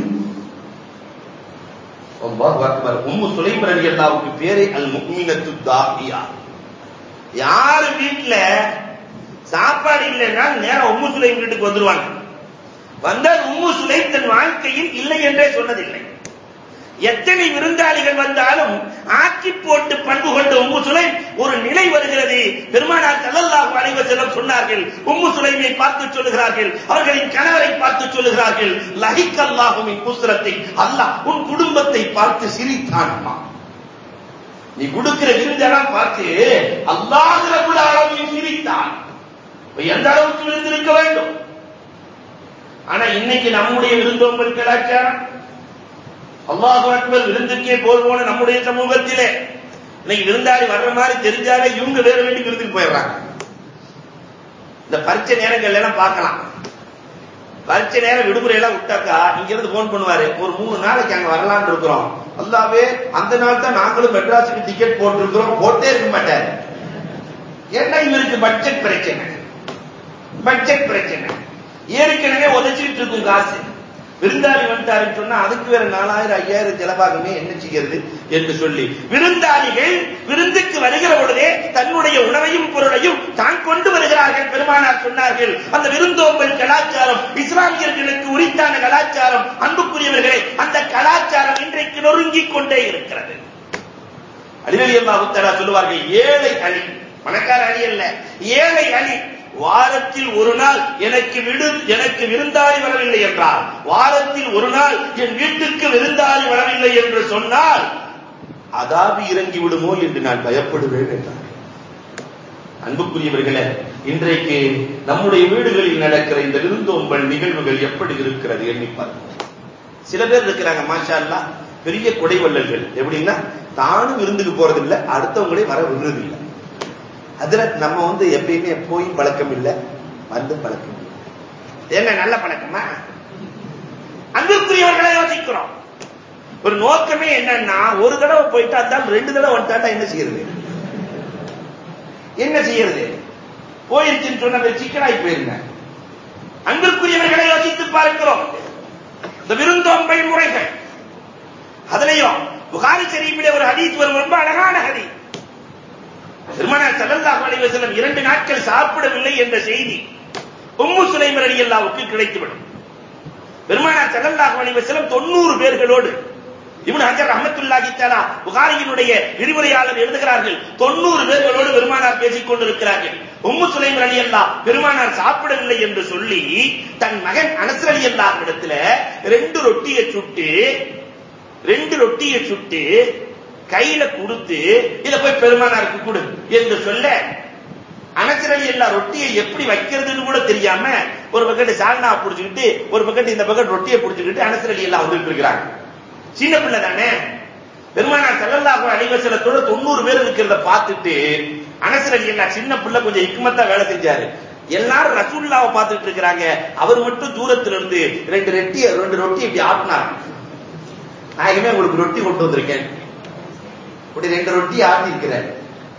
அல்லாஹு அக்பர் உம்மு சுலைம் ரலியல்லாஹுக்கு பேரே அல் முஃமினத்து தாஹியா யார் வீட்ல சாப்பாடு இல்லைன்னா நேரம் உம்மு சுலைம் வீட்டுக்கு வந்துருவாங்க வந்தால் உம்மு சுலைம் தன் வாழ்க்கையில் இல்லை என்றே சொன்னதில்லை எத்தனை விருந்தாளிகள் வந்தாலும் ஆக்கி போட்டு பண்பு கொண்ட உம்மு சுலைம் ஒரு நிலை வருகிறது பெருமானார் ஸல்லல்லாஹு அலைஹி வஸல்லம் சொன்னார்கள் உம்மு சுலைமை பார்த்து சொல்லுகிறார்கள் அவர்களின் கணவரை பார்த்து சொல்லுகிறார்கள் லஹிக் அல்லாஹு மின் குஸ்ரத்தை அல்லாஹ் உன் குடும்பத்தை பார்த்து சிரித்தான் அம்மா நீ கொடுக்கிற விருந்தெல்லாம் பார்த்து அல்லாஹ் ரபுல் ஆலமீன் சிரித்தான் இப்ப எந்த அளவுக்கு விருந்து இருக்க வேண்டும் ஆனா இன்னைக்கு நம்முடைய விருந்தோம்பல் கலாச்சாரம் அல்லாஹு அக்பர் விருந்துக்கே போர் போன நம்முடைய சமூகத்திலே இன்னைக்கு விருந்தாளி வர்ற மாதிரி தெரிஞ்சாலே இவங்க வேற வேண்டி விருந்துக்கு போயிடுறாங்க இந்த பரீட்சை நேரங்கள்ல எல்லாம் பார்க்கலாம் பரீட்சை நேரம் விடுமுறை எல்லாம் விட்டாக்கா இங்க இருந்து போன் பண்ணுவாரு ஒரு மூணு நாளைக்கு அங்க வரலாம்னு இருக்கிறோம் அல்லாவே அந்த நாள் தான் நாங்களும் மெட்ராஸுக்கு டிக்கெட் போட்டிருக்கிறோம் போட்டே இருக்க மாட்டாரு ஏன்னா இவருக்கு பட்ஜெட் பிரச்சனை பட்ஜெட் பிரச்சனை ஏற்கனவே உதச்சிட்டு இருக்கும் காசு விருந்தாளி வந்துட்டாருன்னு சொன்னா அதுக்கு வேற நாலாயிரம் ஐயாயிரம் செலவாகுமே என்ன செய்கிறது என்று சொல்லி விருந்தாளிகள் விருந்துக்கு வருகிற பொழுதே தன்னுடைய உணவையும் பொருளையும் தான் கொண்டு வருகிறார்கள் பெருமானார் சொன்னார்கள் அந்த விருந்தோம்பல் கலாச்சாரம் இஸ்லாமியர்களுக்கு உரித்தான கலாச்சாரம் அன்புக்குரியவர்களே அந்த கலாச்சாரம் இன்றைக்கு நொறுங்கிக் கொண்டே இருக்கிறது அலிவலி அல்லா உத்தரா சொல்லுவார்கள் ஏழை அலி பணக்கார அலி அல்ல ஏழை அலி வாரத்தில் ஒரு நாள் எனக்கு விடு எனக்கு விருந்தாளி வரவில்லை என்றால் வாரத்தில் ஒரு நாள் என் வீட்டுக்கு விருந்தாளி வரவில்லை என்று சொன்னால் அதாபி இறங்கி விடுமோ என்று நான் பயப்படுவேன் என்றார் அன்புக்குரியவர்களே இன்றைக்கு நம்முடைய வீடுகளில் நடக்கிற இந்த விருந்தோம்பல் நிகழ்வுகள் எப்படி இருக்கிறது எண்ணி பார்ப்போம் சில பேர் இருக்கிறாங்க மாஷா அல்லா பெரிய கொடைவள்ளல்கள் எப்படின்னா தானும் விருந்துக்கு போறதில்ல அடுத்தவங்களே வர விடுறது இல்லை அதுல நம்ம வந்து எப்பயுமே போய் பழக்கம் இல்லை வந்து பழக்கம் இல்லை என்ன நல்ல பழக்கமா அன்புக்குரியவர்களை யோசிக்கிறோம் ஒரு நோக்கமே என்னன்னா ஒரு தடவை போயிட்டா இருந்தால் ரெண்டு தடவை வந்துட்டா என்ன செய்யறது என்ன செய்யறது போயிருச்சுன்னு சொன்ன சிக்கனாய் போயிருங்க அன்பிற்குரியவர்களை யோசித்து பார்க்கிறோம் இந்த விருந்தோம்பை முறைகள் அதுலயும் புகாரி ஷரீஃபிலே ஒரு ஹதீஸ் வரும் ரொம்ப அழகான ஹதீஸ் பெருமானார் ஸல்லல்லாஹு அலைஹி வஸல்லம் இரண்டு நாட்கள் சாப்பிடவில்லை என்ற செய்தி உம்மு சுலைம் ரலியல்லாஹுக்கு கிடைத்துவிடும் பெருமானார் ஸல்லல்லாஹு அலைஹி வஸல்லம் 90 பேர்களோடு இப்னு ஹஜர் ரஹ்மத்துல்லாஹி தஆலா புகாரியினுடைய விரிவுரையாளர் எழுதுகிறார்கள் 90 பேர்களோடு பெருமானார் பேசிக் கொண்டிருக்கிறார்கள் உம்மு சுலைம் ரலியல்லாஹ் பெருமானார் சாப்பிடவில்லை என்று சொல்லி தன் மகன் அனஸ் ரலியல்லாஹு இடத்துல ரெண்டு ரொட்டியை சுட்டு ரெண்டு ரொட்டியை சுட்டு கையில கொடுத்து இத போய் பெருமானாருக்கு கொடு என்று சொல்ல அனசரலி எல்லா ரொட்டியை எப்படி வைக்கிறதுன்னு கூட தெரியாம ஒரு பக்கெட் சால்னா புடிச்சுக்கிட்டு ஒரு பக்கெட் இந்த பக்கெட் ரொட்டியை புடிச்சுக்கிட்டு அனசரலி எல்லாம் வந்துட்டு இருக்கிறாங்க சின்ன பிள்ளை தானே பெருமானார் செல்லல்லாஹு அலைவசலத்தோட தொண்ணூறு பேர் இருக்கிறத பார்த்துட்டு அனசரலி எல்லாம் சின்ன பிள்ளை கொஞ்சம் இக்குமத்தா வேலை செஞ்சாரு எல்லாரும் ரசூல்லாவை பார்த்துட்டு இருக்கிறாங்க அவர் மட்டும் தூரத்துல இருந்து ரெண்டு ரொட்டி ரெண்டு ரொட்டி இப்படி ஆட்டினார் நாயகமே உங்களுக்கு ரொட்டி கொண்டு வந்திருக்கேன் இப்படி ரெண்டு ரொட்டி ஆட்டி இருக்கிறேன்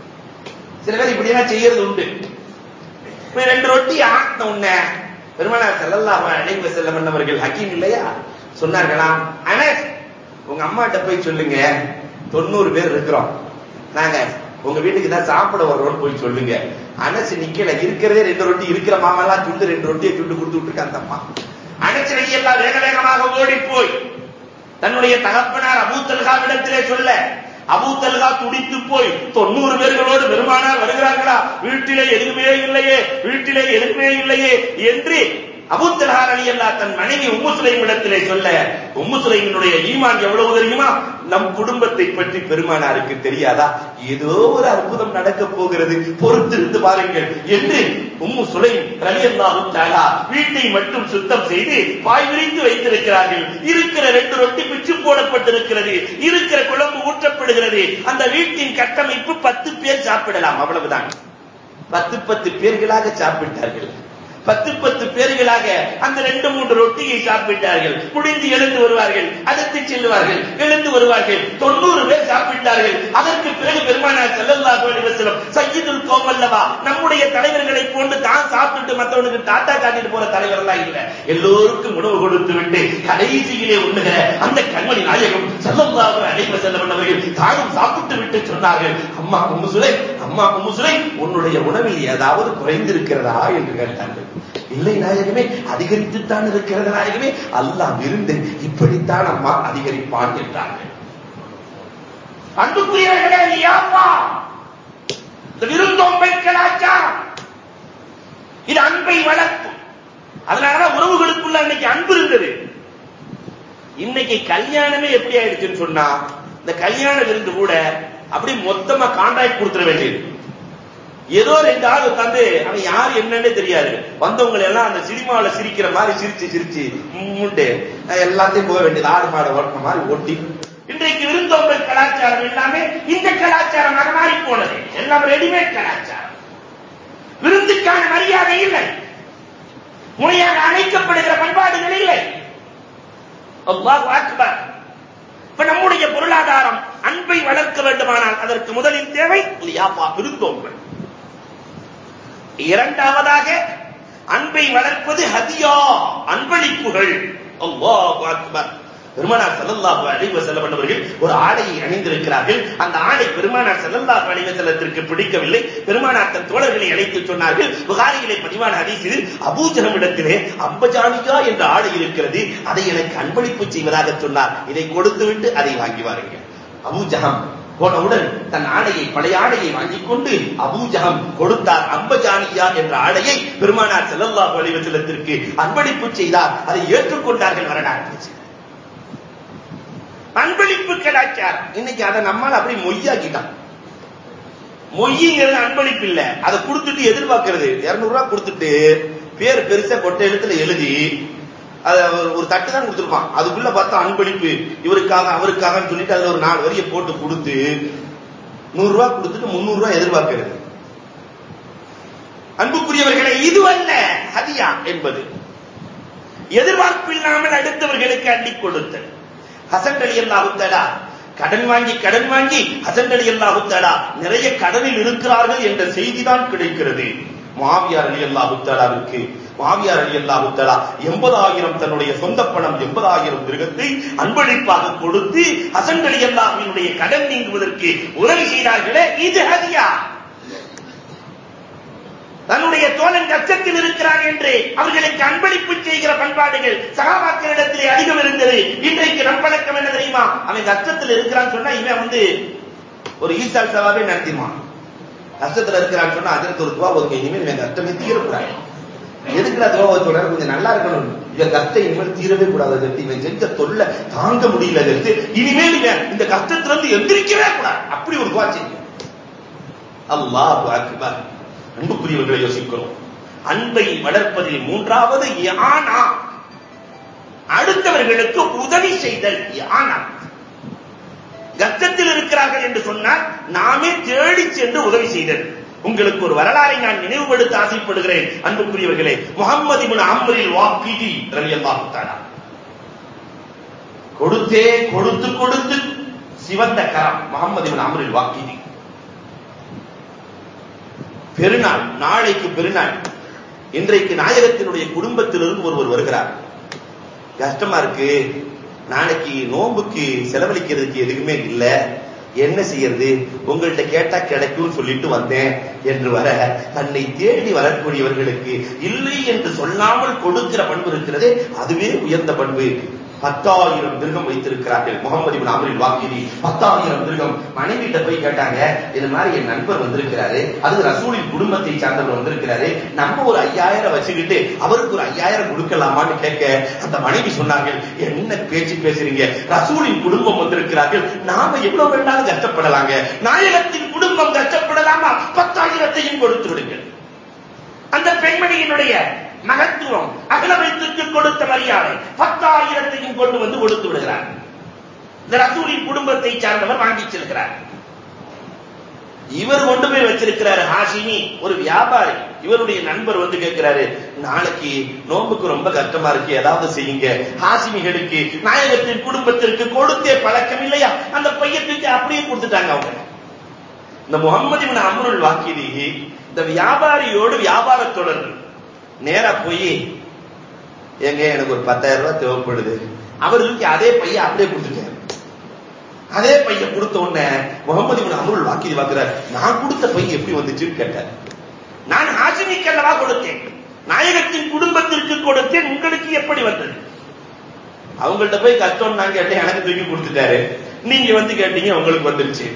சில பேர் இப்படியெல்லாம் செய்யறது உண்டு இப்படி ரெண்டு ரொட்டி ஆட்டின உடனே பெருமானார் செல்லல்லாஹு அலைஹி வஸல்லம் அவர்கள் ஹக்கீம் இல்லையா சொன்னார்களாம் அனஸ் உங்க அம்மாட்ட போய் சொல்லுங்க தொண்ணூறு பேர் இருக்கிறோம் நாங்க உங்க வீட்டுக்கு தான் சாப்பிட வர்றோம்னு போய் சொல்லுங்க அனசு நிக்கல இருக்கிறதே ரெண்டு ரொட்டி இருக்கிற மாமெல்லாம் சுண்டு ரெண்டு ரொட்டியை சுண்டு கொடுத்து விட்டுருக்க அந்த அம்மா அனசு எல்லாம் வேக வேகமாக ஓடி போய் தன்னுடைய தகப்பனார் அபூத்தல்காவிடத்திலே சொல்ல அபூத்தல்கா துடித்து போய் தொண்ணூறு பேர்களோடு பெருமானார் வருகிறார்களா வீட்டிலே எதுவுமே இல்லையே வீட்டிலே எதுவுமே இல்லையே என்று அபூத்தல்ஹார் அலி அல்லா தன் மனைவி உம்மு சுலைம் இடத்திலே சொல்ல உம்மு சுலைமினுடைய ஈமான் எவ்வளவு தெரியுமா நம் குடும்பத்தை பற்றி பெருமானாருக்கு தெரியாதா ஏதோ ஒரு அற்புதம் நடக்க போகிறது பொறுத்திருந்து பாருங்கள் என்று உம்மு சுலைம் ரலி அல்லாஹு தாலா வீட்டை மட்டும் சுத்தம் செய்து பாய் விரித்து வைத்திருக்கிறார்கள் இருக்கிற ரெண்டு ரொட்டி பிச்சு போடப்பட்டிருக்கிறது இருக்கிற குழம்பு ஊற்றப்படுகிறது அந்த வீட்டின் கட்டமைப்பு பத்து பேர் சாப்பிடலாம் அவ்வளவுதான் பத்து பத்து பேர்களாக சாப்பிட்டார்கள் பத்து பத்து பேர்களாக அந்த ரெண்டு மூன்று ரொட்டியை சாப்பிட்டார்கள் முடிந்து எழுந்து வருவார்கள் அடுத்து செல்வார்கள் எழுந்து வருவார்கள் தொண்ணூறு பேர் சாப்பிட்டார்கள் அதற்கு பிறகு பெருமானார் செல்லல்லாஹு அலைஹி வஸல்லம் சையதுல் கௌம் அல்லவா நம்முடைய தலைவர்களை போன்று தான் சாப்பிட்டுட்டு மற்றவனுக்கு டாட்டா காட்டிட்டு போற தலைவர் எல்லாம் இல்ல எல்லோருக்கும் உணவு கொடுத்து விட்டு கடைசியிலே உண்ணுகிற அந்த கண்மணி நாயகம் செல்லல்லாஹு அலைஹி வஸல்லம் அவர்கள் தானும் சாப்பிட்டு விட்டு சொன்னார்கள் அம்மா உம்மு சுலை அம்மா உம்மு சுலை உன்னுடைய உணவில் ஏதாவது குறைந்திருக்கிறதா என்று கேட்டார்கள் இல்லை நாயகமே அதிகரித்துத்தான் இருக்கிறது நாயகமே அல்லாஹ் விருந்து இப்படித்தான் அம்மா அதிகரிப்பான் என்றார்கள் அன்புக்குரியவர்களே யாப்பா இந்த விருந்தோம்பை கலாச்சாரம் இது அன்பை வளர்க்கும் அதனாலதான் உறவுகளுக்குள்ள அன்னைக்கு அன்பு இருந்தது இன்னைக்கு கல்யாணமே எப்படி ஆயிடுச்சுன்னு சொன்னா இந்த கல்யாண விருந்து கூட அப்படி மொத்தமா கான்ட்ராக்ட் கொடுத்துட வேண்டியது ஏதோ ரெண்டு ஆள் உட்காந்து அவன் யார் என்னன்னே தெரியாது வந்தவங்க எல்லாம் அந்த சினிமாவில சிரிக்கிற மாதிரி சிரிச்சு சிரிச்சு முண்டு எல்லாத்தையும் போக வேண்டியது ஆடு மாடு ஓட்டின மாதிரி ஓட்டி இன்றைக்கு விருந்தோம்பல் கலாச்சாரம் எல்லாமே இந்த கலாச்சாரமாக மாறி போனது எல்லாம் ரெடிமேட் கலாச்சாரம் விருந்துக்கான மரியாதை இல்லை முறையாக அழைக்கப்படுகிற பண்பாடுகள் இல்லை அல்லாஹ் அக்பர் இப்ப நம்முடைய பொருளாதாரம் அன்பை வளர்க்க வேண்டுமானால் அதற்கு முதலில் தேவை யாப்பா விருந்தோம்பல் இரண்டாவதாக அன்பை வளர்ப்பது ஹதியா அன்பளிப்புகள் அல்லாஹ் அக்பர் பெருமானார் ஸல்லல்லாஹு அலைஹி வஸல்லம் அவர்கள் ஒரு ஆடையை அணிந்திருக்கிறார்கள் அந்த ஆடை பெருமானார் ஸல்லல்லாஹு அலைஹி வஸல்லத்திற்கு பிடிக்கவில்லை பெருமானார் தன் தோழர்களை அழைத்து சொன்னார்கள் புகாரியிலே பதிவான ஹதீஸில் அபூஜஹம் இடத்திலே அம்பஜானிகா என்ற ஆடை இருக்கிறது அதை எனக்கு அன்பளிப்பு செய்வதாக சொன்னார் இதை கொடுத்து விட்டு அதை வாங்கி வாருங்கள் அபூஜஹம் போனவுடன் தன் ஆடையை பழைய ஆடையை வாங்கிக் கொண்டு அபூஜகம் கொடுத்தார் அம்பஜானியா என்ற ஆடையை பெருமானார் ஸல்லல்லாஹு அலைஹி வஸல்லத்திற்கு அன்பளிப்பு செய்தார் அதை ஏற்றுக்கொண்டார்கள் வரலாற்று அன்பளிப்பு கலாச்சாரம் இன்னைக்கு அதை நம்மால் அப்படி மொய்யாக்கிட்டான் மொய்யுங்கிறது அன்பளிப்பு இல்ல அதை கொடுத்துட்டு எதிர்பார்க்கிறது இருநூறு ரூபாய் கொடுத்துட்டு பேர் பெருசா கொட்டை எழுத்துல எழுதி அத ஒரு- ஒரு தட்டு தான் கொடுத்துருப்பான் அதுக்குள்ள பார்த்தா அன்பளிப்பு இவருக்காக அவருக்காகன்னு சொல்லிட்டு அதுல ஒரு நாலு வரியை போட்டு கொடுத்து நூறு ரூபாய் கொடுத்துட்டு முன்னூறு ரூபாய் எதிர்பார்க்கிறது அன்புக்குரியவர்களை இது அல்ல ஹதியா என்பது எதிர்பார்ப்பு இல்லாமல் அடுத்தவர்களுக்கு அள்ளி கொடுத்தல் ஹசன் அலி அல்லாஹுத்தலா கடன் வாங்கி கடன் வாங்கி ஹசன் அலி அல்லாஹுத்தலா நிறைய கடனில் இருக்கிறார்கள் என்ற செய்திதான் கிடைக்கிறது மாவியார் அலி அல்லாஹுத்தலாவிற்கு மாவியார் அலி அல்லாஹுத்தலா எண்பதாயிரம் தன்னுடைய சொந்த பணம் எண்பதாயிரம் மிருகத்தை அன்பளிப்பாக கொடுத்து ஹசன் அலி அல்லாஹினுடைய கடன் நீங்குவதற்கு உதவி செய்தார்களே இது ஹதியா தன்னுடைய தோழன் கஷ்டத்தில் இருக்கிறான் என்று அவர்களுக்கு அன்பளிப்பு செய்கிற பண்பாடுகள் சகாபாக்களிடத்திலே அதிகம் இருந்தது இன்றைக்கு நம் பழக்கம் என்ன தெரியுமா அவன் கஷ்டத்தில் இருக்கிறான்னு சொன்னா இவன் வந்து ஒரு ஈசால் சவாவே நடத்திடுவான் கஷ்டத்துல இருக்கிறான்னு சொன்னா அதற்கு ஒரு துவா ஒதுங்க இனிமேல் இவன் கஷ்டமே தீரக்கூடாது எதுக்குடா துவா சொல்றாரு கொஞ்சம் நல்லா இருக்கணும் இவன் கஷ்டம் இனிமேல் தீரவே கூடாது அதற்கு இவன் செஞ்ச தொல்லை தாங்க முடியல அதற்கு இனிமேல் இவன் இந்த கஷ்டத்துல இருந்து எந்திரிக்கவே கூடாது அப்படி ஒரு துவா செய்யும் அல்லாஹ் அக்பர் அன்புக்குரியவர்களை யோசிக்கிறோம் அன்பை வளர்ப்பதில் மூன்றாவது யானா அடுத்தவர்களுக்கு உதவி செய்தல் யானா கஷ்டத்தில் இருக்கிறார்கள் என்று சொன்னால் நாமே தேடி சென்று உதவி செய்தல் உங்களுக்கு ஒரு வரலாறை நான் நினைவுபடுத்த ஆசைப்படுகிறேன் அன்புக்குரியவர்களே முகம்மது இப்னு அம்ரில் வாக்கிதி ரலியல்லாஹு தஆலா கொடுத்தே கொடுத்து கொடுத்து சிவந்த கரம் முகம்மது இப்னு அம்ரில் வாக்கிதி பெருநாள் நாளைக்கு பெருநாள் இன்றைக்கு நாயகத்தினுடைய குடும்பத்திலிருந்து ஒருவர் வருகிறார் கஷ்டமா இருக்கு நாளைக்கு நோன்புக்கு செலவழிக்கிறதுக்கு எதுவுமே இல்ல என்ன செய்யறது உங்கள்ட்ட கேட்டா கிடைக்கும்னு சொல்லிட்டு வந்தேன் என்று வர தன்னை தேடி வரக்கூடியவர்களுக்கு இல்லை என்று சொல்லாமல் கொடுக்கிற பண்பு இருக்கிறதே அதுவே உயர்ந்த பண்பு பத்தாயிரம் திருகம் வைத்திருக்கிறார்கள் முகமது இப்னு அம்ரில் வாக்கிதி பத்தாயிரம் திருகம் மனைவிட்ட போய் கேட்டாங்க இது மாதிரி என் நண்பர் வந்திருக்கிறாரு அது ரசூலின் குடும்பத்தை சார்ந்தவர் வந்திருக்கிறாரு நம்ம ஒரு ஐயாயிரம் வச்சுக்கிட்டு அவருக்கு ஒரு ஐயாயிரம் கொடுக்கலாமான்னு கேட்க அந்த மனைவி சொன்னார்கள் என்ன பேச்சு பேசுறீங்க ரசூலின் குடும்பம் வந்திருக்கிறார்கள் நாம எவ்வளவு வேண்டாலும் கஷ்டப்படலாங்க நாயகத்தின் குடும்பம் கஷ்டப்படலாமா பத்தாயிரத்தையும் கொடுத்து விடுங்கள் அந்த பெண்மணியினுடைய மகத்துவம் அகலவைத்துக்கு கொடுத்த மரியாதை பத்தாயிரத்தையும் கொண்டு வந்து கொடுத்து விடுகிறார் இந்த ரசூலின் குடும்பத்தை சார்ந்தவர் வாங்கி செல்கிறார் இவர் கொண்டு போய் வச்சிருக்கிறாரு ஹாஷிமி ஒரு வியாபாரி இவருடைய நண்பர் வந்து கேட்கிறாரு நாளைக்கு நோம்புக்கு ரொம்ப கஷ்டமா இருக்கு ஏதாவது செய்யுங்க ஹாசிமிகளுக்கு நாயகத்தின் குடும்பத்திற்கு கொடுத்தே பழக்கம் இல்லையா அந்த பையத்துக்கு அப்படியே கொடுத்துட்டாங்க அவங்க இந்த முகமது இப்னு அம்ருல் வாக்கிதி இந்த வியாபாரியோடு வியாபார தொடர்பு நேரா போய் ஏங்க எனக்கு ஒரு பத்தாயிரம் ரூபாய் தேவைப்படுது அவருக்கு அதே பையன் அப்படியே கொடுத்துட்டாரு அதே பையன் கொடுத்த உடனே முகமது இப்னு அம்ருல் வாக்கிதி வாக்குறார் நான் கொடுத்த பையன் எப்படி வந்துச்சுன்னு கேட்டார் நான் ஹாசிமிக்கு அல்லவா கொடுத்தேன் நாயகத்தின் குடும்பத்திற்கு கொடுத்தேன் உங்களுக்கு எப்படி வந்தது அவங்கள்ட்ட போய் கஷ்டம் நான் கேட்டேன் எனக்கு தூக்கி கொடுத்துட்டாரு நீங்க வந்து கேட்டீங்க உங்களுக்கு வந்துருச்சு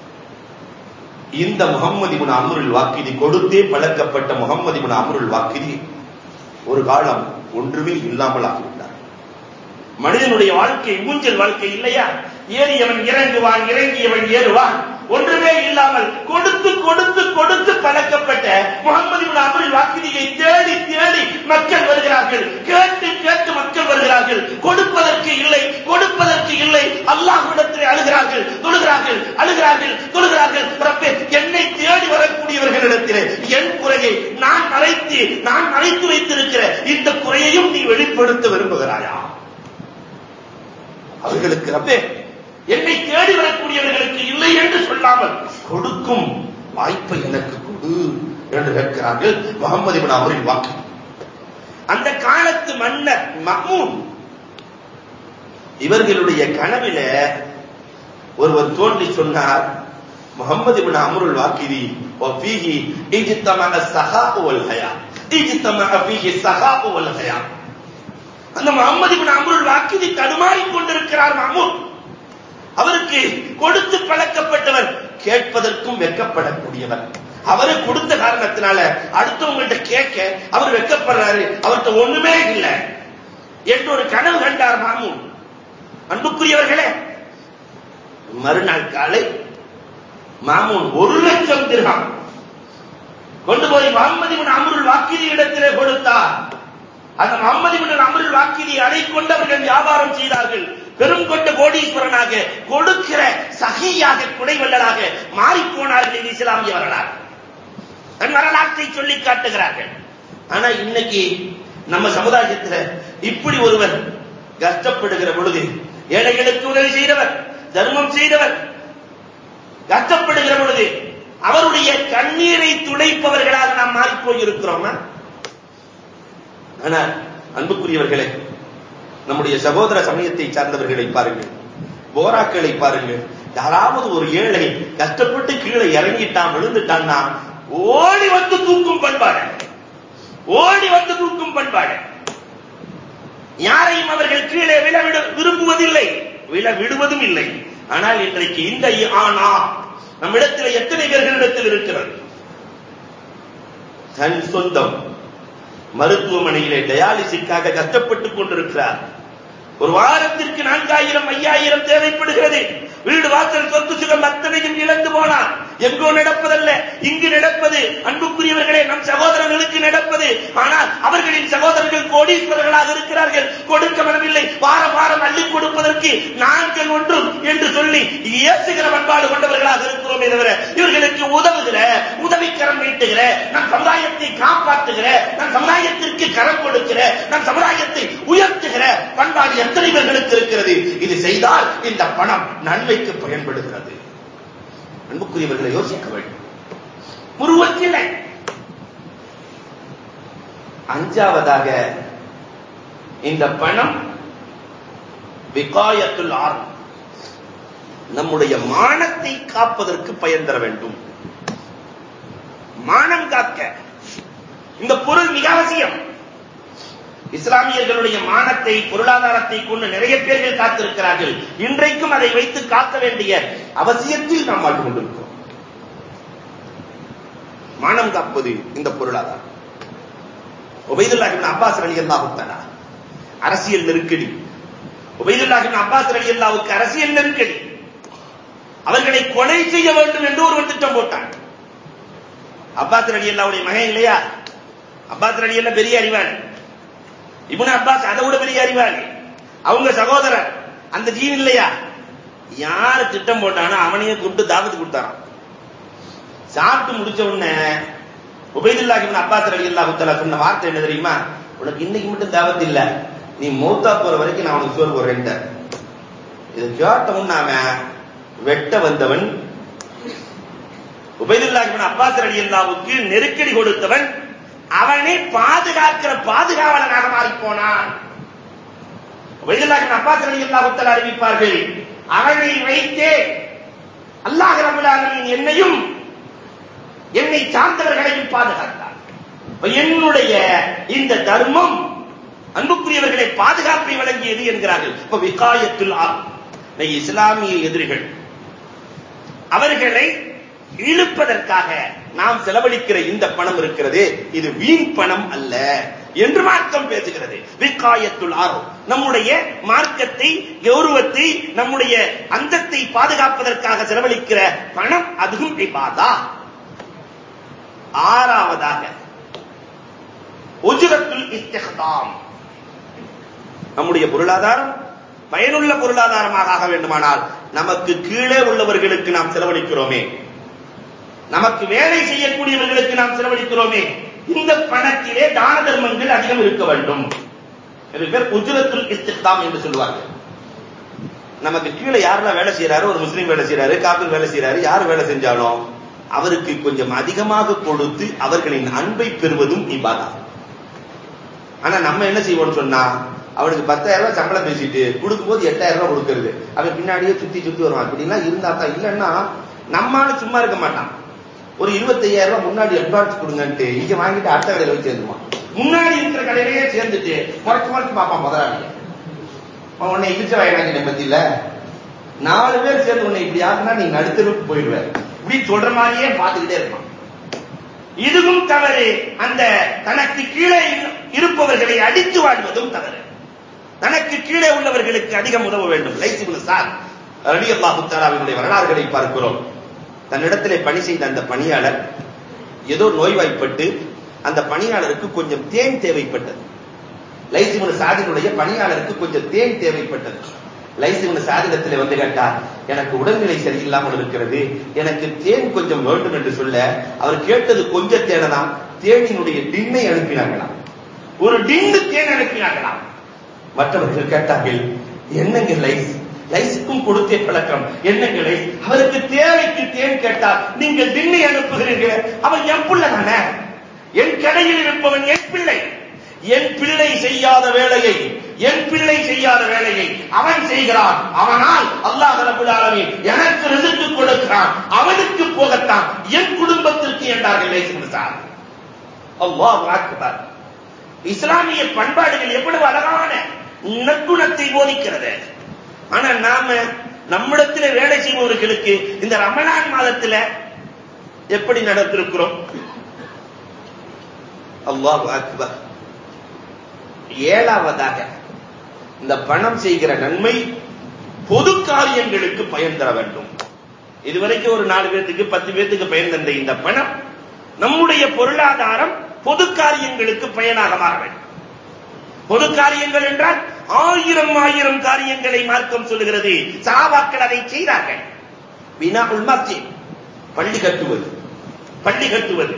இந்த முகம்மது இப்னு அம்ருல் வாக்கிதி கொடுத்தே பழக்கப்பட்ட முகம்மது இப்னு அம்ருல் வாக்கிதி ஒரு காலம் ஒன்றுமே இல்லாமல் ஆகிவிட்டார் மனிதனுடைய வாழ்க்கை ஊஞ்சல் வாழ்க்கை இல்லையா ஏறியவன் இறங்குவான் இறங்கியவன் ஏறுவான் ஒன்றுமே இல்லாமல் கொடுத்து கொடுத்து கொடுத்து பழக்கப்பட்ட முகமது இப்னு அம்ருல் வாக்கிதியை தேடி தேடி மக்கள் வருகிறார்கள் கேட்டு கேட்டு மக்கள் வருகிறார்கள் கொடுப்பதற்கு இல்லை கொடுப்பதற்கு இல்லை அல்லாஹ்விடத்தில் அழுகிறார்கள் தொழுகிறார்கள் அழுகிறார்கள் தொழுகிறார்கள் ரப்பே என்னை தேடி வரக்கூடியவர்களிடத்திலே என் குறையை நான் மறைத்து நான் மறைத்து வைத்திருக்கிற இந்த குறையையும் நீ வெளிப்படுத்த விரும்புகிறாயா அவர்களுக்கு ரப்பே என்னை தேடி வரக்கூடியவர்களுக்கு இல்லை என்று சொல்லாமல் கொடுக்கும் வாய்ப்பை எனக்கு கொடு என்று கேட்கிறார்கள் முகமது இப்னு அமரின் வாக்கு அந்த காலத்து மன்னர் மஹ்மூத் இவர்களுடைய கனவில ஒருவர் தோன்றி சொன்னார் முகமது இப்னு அம்ருல் வாக்கிதி وفيه اجتمع السخاء والحياء اجتمع فيه السخاء والحياء அந்த முகமது இப்னு அம்ருல் வாக்கிதி தடுமாறிக் கொண்டிருக்கிறார் மஹ்மூத் அவருக்கு கொடுத்து பழக்கப்பட்டவர் கேட்பதற்கும் வெக்கப்படக்கூடியவர் அவரு கொடுத்த காரணத்தினால அடுத்தவங்கள்ட்ட கேட்க அவர் வெக்கப்படுறாரு அவர்கிட்ட ஒண்ணுமே இல்லை என்று ஒரு கனவு கண்டார் மாமூன் அன்புக்குரியவர்களே மறுநாள் காலை மாமூன் ஒரு லட்சம் திர்ஹாம் கொண்டு போய் முகமது இப்னு அம்ருல் வாக்கிதி இடத்திலே கொடுத்தார் அந்த முகமது இப்னு அம்ருல் வாக்கிதி அதை கொண்டவர்கள் வியாபாரம் செய்தார்கள் பெரும் கொண்ட கோடீஸ்வரனாக கொடுக்கிற சகியாக குடைவல்லலாக மாறிப் போனார்கள் இது இஸ்லாமிய வரலாறு தன் வரலாற்றை சொல்லி காட்டுகிறார்கள் ஆனா இன்னைக்கு நம்ம சமுதாயத்துல இப்படி ஒருவர் கஷ்டப்படுகிற பொழுது ஏழைகளுக்கு உதவி செய்தவர் தர்மம் செய்தவர் கஷ்டப்படுகிற பொழுது அவருடைய கண்ணீரை துடைப்பவர்களாக நாம் மாறிப் போயிருக்கிறோமா ஆனால் அன்புக்குரியவர்களே நம்முடைய சகோதர சமயத்தை சார்ந்தவர்களை பாருங்கள் போராக்களை பாருங்கள் யாராவது ஒரு ஏழை கஷ்டப்பட்டு கீழே இறங்கிட்டான் விழுந்துட்டான்னா ஓடி வந்து தூக்கும் பண்பாடு ஓடி வந்து தூக்கும் பண்பாடு யாரையும் அவர்கள் கீழே விழ விட விரும்புவதில்லை விழ விடுவதும் இல்லை ஆனால் இன்றைக்கு இந்த ஆனா நம்மிடத்தில் எத்தனை பேர்களிடத்தில் இருக்கிறது தன் சொந்தம் மருத்துவமனையிலே டயாலிசிக்காக கஷ்டப்பட்டுக் கொண்டிருக்கிறார் ஒரு வாரத்திற்கு நான்காயிரம் ஐயாயிரம் தேவைப்படுகிறது வீடு வாசல் சொத்து சுகம் அத்தனையும் இழந்து போனார் எங்கோ நடப்பதல்ல இங்கு நடப்பது அன்புக்குரியவர்களே நம் சகோதரர்களுக்கு நடப்பது ஆனால் அவர்களின் சகோதரர்கள் கோடீஸ்வரர்களாக இருக்கிறார்கள் கொடுக்க மனமில்லை வாரம் வாரம் அள்ளி கொடுப்பதற்கு நாங்கள் ஒன்றும் என்று சொல்லி இயேசுகிற பண்பாடு கொண்டவர்களாக இருக்கிறோமே தவிர இவர்களுக்கு உதவுகிற உதவிக்கரம் நீட்டுகிற நம் சமுதாயத்தை காப்பாற்றுகிற நம் சமுதாயத்திற்கு கரம் கொடுக்கிற நம் சமுதாயத்தை உயர்த்துகிற பண்பாடு எத்தனை பேர்களுக்கு இருக்கிறது இது செய்தால் இந்த பணம் நன்மைக்கு பயன்படுகிறது அன்புக்குரியவர்களை யோசிக்க வேண்டும் முருவத்தில்லை அஞ்சாவதாக இந்த பணம் விகாயத்துல் ஆர் நம்முடைய மானத்தை காப்பதற்கு பயன் தர வேண்டும் மானம் காக்க இந்த பொருள் மிக அவசியம் இஸ்லாமியர்களுடைய மானத்தை பொருளாதாரத்தை கொண்டு நிறைய பேர்கள் காத்திருக்கிறார்கள் இன்றைக்கும் அதை வைத்து காக்க வேண்டிய அவசியத்தில் நாம் வாழ்ந்து கொண்டிருக்கிறோம் மானம் காப்பது இந்த பொருளாதாரம் உபைதுல்லா இப்னு அப்பாஸ் ரலியல்லாஹு தஆலா அரசியல் நெருக்கடி உபைதுல்லா இப்னு அப்பாஸ் ரலியல்லாஹுக்கு அரசியல் நெருக்கடி அவர்களை கொலை செய்ய வேண்டும் என்று ஒருவன் திட்டம் போட்டான் அப்பாஸ் ரலியல்லாஹுடைய மகன் இல்லையா அப்பாஸ் ரலியல்லாஹ் பெரிய அறிவாளி இப்னு அப்பாஸ் அதை விட பெரிய அறிவாளி அவங்க சகோதரர் அந்த ஜீவன் இல்லையா யாரு திட்டம் போட்டானோ அவனையே கூப்பிட்டு தாவத்து கொடுத்தாராம் சாப்பிட்டு முடிச்ச உடனே உபைதுல்லா இப்னு அப்பாஸ் ரலியல்லாஹு தஆலா சொன்ன வார்த்தை என்ன தெரியுமா உனக்கு இன்னைக்கு மட்டும் தாவத் இல்ல நீ மௌத்தா போற வரைக்கும் நான் உனக்கு சோறு போடுறேன் இதை கேட்ட உடனே அவன் வெட்ட வந்தவன் உபைதுல்லா இப்னு அப்பாஸ் ரலியல்லாஹுக்கு நெருக்கடி கொடுத்தவன் அவனை பாதுகாக்கிற பாதுகாவலனாக மாறி போனான் உபைதுல்லா இப்னு அப்பாஸ் ரலியல்லாஹு தஆலா அறிவிப்பார்கள் அவனை வைத்தே அல்லாஹ் ரப்பல் ஆலமீன் என்னையும் என்னை சார்ந்தவர்களையும் பாதுகாத்தார் இப்ப என்னுடைய இந்த தர்மம் அன்புக்குரியவர்களை பாதுகாப்பை வழங்கியது என்கிறார்கள் இப்ப விகாயத்துல் ஆர் இஸ்லாமிய எதிரிகள் அவர்களை இழுப்பதற்காக நாம் செலவழிக்கிற இந்த பணம் இருக்கிறது இது வீண் பணம் அல்ல என்று மார்க்கம் பேசுகிறது விக்காயத்துள் ஆரோ நம்முடைய மார்க்கத்தை கௌரவத்தை நம்முடைய அந்தத்தை பாதுகாப்பதற்காக செலவழிக்கிற பணம் அதுவும் இபாதா ஆறாவதாக உஜுரத்துல் இஸ்திஹ்தாம் நம்முடைய பொருளாதாரம் பயனுள்ள பொருளாதாரமாக ஆக வேண்டுமானால் நமக்கு கீழே உள்ளவர்களுக்கு நாம் செலவழிக்கிறோமே நமக்கு வேலை செய்யக்கூடியவர்களுக்கு நாம் செலவழிக்கிறோமே இந்த பணத்திலே தான தர்மங்கள் அதிகம் இருக்க வேண்டும் இது பேர் உஜுரத்துல் இஸ்திஹ்தாம் என்று சொல்லுவார்கள் நமக்கு கீழே யாரெல்லாம் வேலை செய்யறாரு ஒரு முஸ்லீம் வேலை செய்யறாரு காபிர் வேலை செய்யறாரு யார் வேலை செஞ்சாலும் அவருக்கு கொஞ்சம் அதிகமாக கொடுத்து அவர்களின் அன்பை பெறுவதும் இபாதா ஆனா நம்ம என்ன செய்வோம்னு சொன்னா அவனுக்கு பத்தாயிரம் ரூபாய் சம்பளம் பேசிட்டு கொடுக்கும்போது எட்டாயிரம் ரூபாய் கொடுக்கறது அவன் பின்னாடியே சுத்தி சுத்தி வருவான் அப்படிலாம் இருந்தா தான் இல்லைன்னா நம்மால சும்மா இருக்க மாட்டான் ஒரு இருபத்தையாயிரம் ரூபாய் முன்னாடி அட்வான்ஸ் கொடுங்கன்ட்டு இங்க வாங்கிட்டு அடுத்த கடையில போய் சேர்ந்துவான் முன்னாடி இருக்கிற கடையிலேயே சேர்ந்துட்டு முறைச்சு முறைச்சு பார்ப்பான் முதலாளி அவன் உன்னை இடிச்ச வாங்கினாங்க பத்தி இல்ல நாலு பேர் சேர்ந்து உன்னை இப்படி ஆக்குனா நீ நடுத்தருக்கு போயிடுவ இப்படி சொல்ற மாதிரியே பார்த்துக்கிட்டே இருப்பான் இதுவும் தவறு அந்த தனக்கு கீழே இருப்பவர்களை அடித்து வாழ்வதும் தவறு தனக்கு கீழே உள்ளவர்களுக்கு அதிகம் உதவ வேண்டும் லைசிபுல் சார் ரலி அல்லாஹு தாலாவினுடைய வரலாறுகளை பார்க்கிறோம் தன்னிடத்திலே பணி செய்த அந்த பணியாளர் ஏதோ நோய்வாய்ப்பட்டு அந்த பணியாளருக்கு கொஞ்சம் தேன் தேவைப்பட்டது லைசிமுன் சாதினுடைய பணியாளருக்கு கொஞ்சம் தேன் தேவைப்பட்டது லைசிமுன் சாதிடத்தில் வந்து கேட்டார் எனக்கு உடல்நிலை சரியில்லாமல் இருக்கிறது எனக்கு தேன் கொஞ்சம் வேண்டும் என்று சொல்ல அவர் கேட்டது கொஞ்சம் தேனை தான் தேனினுடைய டின்னை அனுப்பினார்களாம் ஒரு டின்னு தேன் அனுப்பினார்களாம் மற்றவர்கள் கேட்டார்கள் என்னங்க லைஸ் லைஸுக்கும் கொடுத்தே பழக்கம் என்னங்க லைஸ் அவருக்கு தேவைக்கு தேன் கேட்டால் நீங்கள் டின்னை அனுப்புகிறீர்கள் அவன் என் பிள்ளை தானே என் கடையில் இருப்பவன் என் பிள்ளை என் பிள்ளை செய்யாத வேலையை என் பிள்ளை செய்யாத வேலையை அவன் செய்கிறான் அவனால் அல்லாஹ் ரபுல் ஆலமீன் எனக்கு ரிசுக்கு கொடுக்கிறான் அவனுக்கு போகத்தான் என் குடும்பத்திற்கு என்றார்கள் லைஸ் சார் அல்லாஹ் அக்பர் இஸ்லாமிய பண்பாடுகள் எவ்வளவு அழகான நற்குணத்தை போதிக்கிறது ஆனா நாம நம்மிடத்துல வேலை செய்பவர்களுக்கு இந்த ரமலான் மாதத்துல எப்படி நடத்திருக்கிறோம் அல்லாஹ் அக்பர் ஏழாவதாக இந்த பணம் செய்கிற நன்மை பொது காரியங்களுக்கு பயன் தர வேண்டும் இதுவரைக்கும் ஒரு நாலு பேர்த்துக்கு பத்து பேர்த்துக்கு பயன் தந்த இந்த பணம் நம்முடைய பொருளாதாரம் பொது காரியங்களுக்கு பயனாக மாற வேண்டும் பொது காரியங்கள் என்றால் ஆயிரம் ஆயிரம் காரியங்களை மார்க்கம் சொல்லுகிறது சாவாக்கள் அதை செய்தார்கள் வினா உள்மாத்தி பள்ளி கட்டுவது பள்ளி கட்டுவது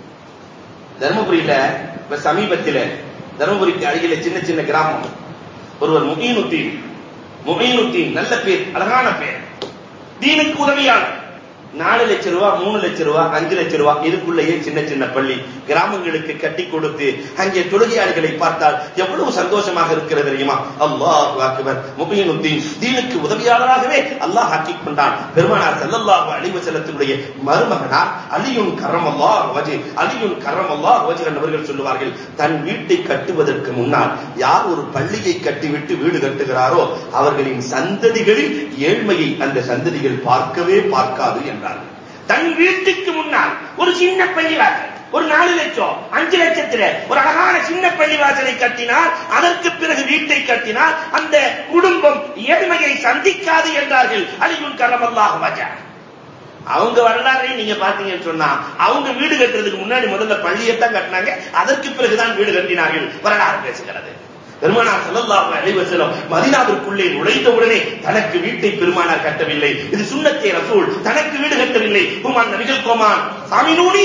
தருமபுரியில இப்ப சமீபத்தில் தருமபுரிக்கு அருகில சின்ன சின்ன கிராமம் ஒருவர் முகீனுத்தீன் முகீனுத்தீன் நல்ல பேர் அழகான பேர் தீனுக்கு உதவியாளர் நாலு லட்சம் ரூபாய் மூணு லட்சம் ரூபாய் அஞ்சு லட்சம் ரூபாய் இதுக்குள்ளேயே சின்ன சின்ன பள்ளி கிராமங்களுக்கு கட்டி கொடுத்து அங்கே தொழுகையாளிகளை பார்த்தால் எவ்வளவு சந்தோஷமாக இருக்கிறது தெரியுமா அல்லாஹ் அக்பர் முபீனுத்தீன் தீனுக்கு உதவியாளராகவே அல்லாஹ் ஆக்கிக் கொண்டான் பெருமானார் ஸல்லல்லாஹு அலைஹி வஸல்லத்தினுடைய மருமகனார் அலியுன் கரமல்லாஹ் வஜி அலியுன் கரமல்லாஹ் வஜி அவர்கள் சொல்லுவார்கள் தன் வீட்டை கட்டுவதற்கு முன்னால் யார் ஒரு பள்ளியை கட்டிவிட்டு வீடு கட்டுகிறாரோ அவர்களின் சந்ததிகளில் ஏழ்மையை அந்த சந்ததிகள் பார்க்கவே பார்க்காது என்றார்கள் தன் வீட்டுக்கு முன்னால் ஒரு சின்ன பள்ளிவாசல் ஒரு நாலு லட்சம் அஞ்சு லட்சத்துல ஒரு அழகான சின்ன பள்ளிவாசலை கட்டினால் அதற்கு பிறகு வீட்டை கட்டினால் அந்த குடும்பம் ஏழ்மையை சந்திக்காது என்றார்கள் அலியுன் கரமல்லாஹ் வஜா அவங்க வரலாறை நீங்க பாத்தீங்கன்னு சொன்னா அவங்க வீடு கட்டுறதுக்கு முன்னாடி முதல்ல பள்ளியைத்தான் கட்டினாங்க அதற்கு பிறகுதான் வீடு கட்டினார்கள் வரலாறு பேசுகிறது பெருமானார் ஸல்லல்லாஹு அலைஹி வஸல்லம் மதீனாவிற்குள்ளே நுழைந்த உடனே தனக்கு வீட்டை பெருமானார் கட்டவில்லை இது சுன்னத்தே ரசூல் தனக்கு வீடு கட்டவில்லை குமான் நபிகள் கோமான் சாமினூனி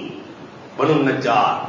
பனு நஜ்ஜார்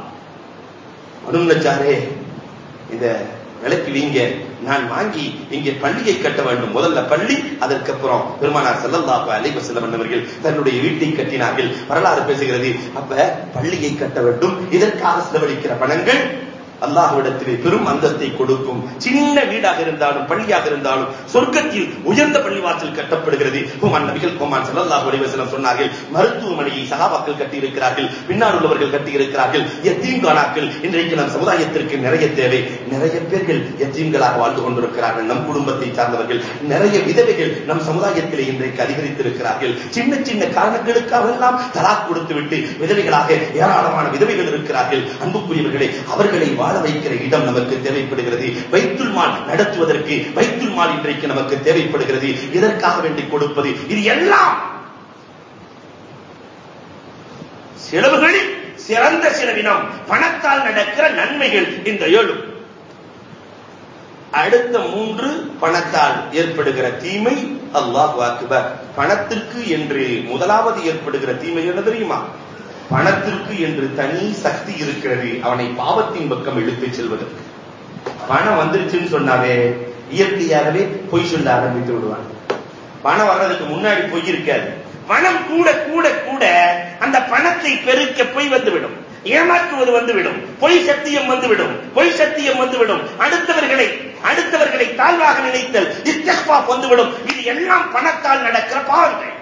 பனு நஜ்ஜாரே இந்த விலைக்கு வீங்க நான் வாங்கி இங்கே பள்ளியை கட்ட வேண்டும் முதல்ல பள்ளி அதற்கப்புறம் பெருமானார் ஸல்லல்லாஹு அலைஹி வஸல்லம் அவர்கள் தன்னுடைய வீட்டை கட்டினார்கள் வரலாறு பேசுகிறது அப்ப பள்ளியை கட்ட வேண்டும் இதற்காக செலவழிக்கிற பணங்கள் அல்லாஹ்விடத்திலே பெரும் அந்தஸ்தை கொடுக்கும் சின்ன வீடாக இருந்தாலும் பள்ளியாக இருந்தாலும் சொர்க்கத்தில் உயர்ந்த பள்ளிவாசல் கட்டப்படுகிறது ஹுமான் நபிகள் கோமான் ஸல்லல்லாஹு அலைஹி வஸல்லம் சொன்னார்கள் மருத்துவமனையை சகாபாக்கள் கட்டி இருக்கிறார்கள் பின்னால் உள்ளவர்கள் கட்டி இருக்கிறார்கள் எத்தீம்கானாக்கள் இன்றைக்கு நம் சமுதாயத்திற்கு நிறைய தேவை நிறைய பேர்கள் எத்தீம்களாக வாழ்ந்து கொண்டிருக்கிறார்கள் நம் குடும்பத்தை சார்ந்தவர்கள் நிறைய விதவைகள் நம் சமுதாயத்திலே இன்றைக்கு அதிகரித்திருக்கிறார்கள் சின்ன சின்ன காரணங்களுக்காகலாம் தலாக் கொடுத்து விட்டு விதவைகளாக ஏராளமான விதவைகள் இருக்கிறார்கள் அன்புக்குரியவர்களே அவர்களை வாழ வைக்கிற இடம் நமக்கு தேவைப்படுகிறது வைத்துல் மால் நடத்துவதற்கு வைத்துல் மால் இன்றைக்கு நமக்கு தேவைப்படுகிறது இதற்காக வேண்டி கொடுப்பது இது எல்லாம் செலவுகளில் சிறந்த செலவினம் பணத்தால் நடக்கிற நன்மைகள் இந்த ஏழு அடுத்த மூன்று பணத்தால் ஏற்படுகிற தீமை அல்லாஹ் அக்பர் பணத்திற்கு என்று முதலாவது ஏற்படுகிற தீமை என்ன தெரியுமா பணத்திற்கு என்று தனி சக்தி இருக்கிறது அவனை பாவத்தின் பக்கம் இழுத்துச் செல்வதற்கு பணம் வந்துருச்சுன்னு சொன்னாவே இயற்கையாகவே பொய் சொல்ல ஆரம்பித்து விடுவான் பணம் வர்றதுக்கு முன்னாடி பொய் இருக்காது பணம் கூட கூட கூட அந்த பணத்தை பெருக்க பொய் வந்துவிடும் ஏமாற்றுவது வந்துவிடும் பொய் சத்தியம் வந்துவிடும் பொய் சத்தியம் வந்துவிடும் அடுத்தவர்களை அடுத்தவர்களை தாழ்வாக நினைத்தல் இஸ்தக்பா வந்துவிடும் இது எல்லாம் பணத்தால் நடக்கிற பாவங்கள்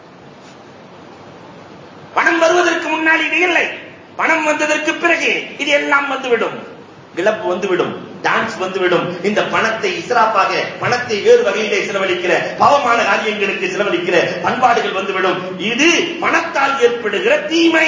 பணம் வருவதற்கு முன்னால் இது இல்லை பணம் வந்ததற்கு பிறகு இது எல்லாம் வந்துவிடும் இழப்பு வந்துவிடும் டான்ஸ் வந்துவிடும் இந்த பணத்தை இஸ்ராப்பாக பணத்தை வேறு வகையிலே செலவழிக்கிற பாவமான காரியங்களுக்கு செலவழிக்கிற பண்பாடுகள் வந்துவிடும் இது பணத்தால் ஏற்படுகிற தீமை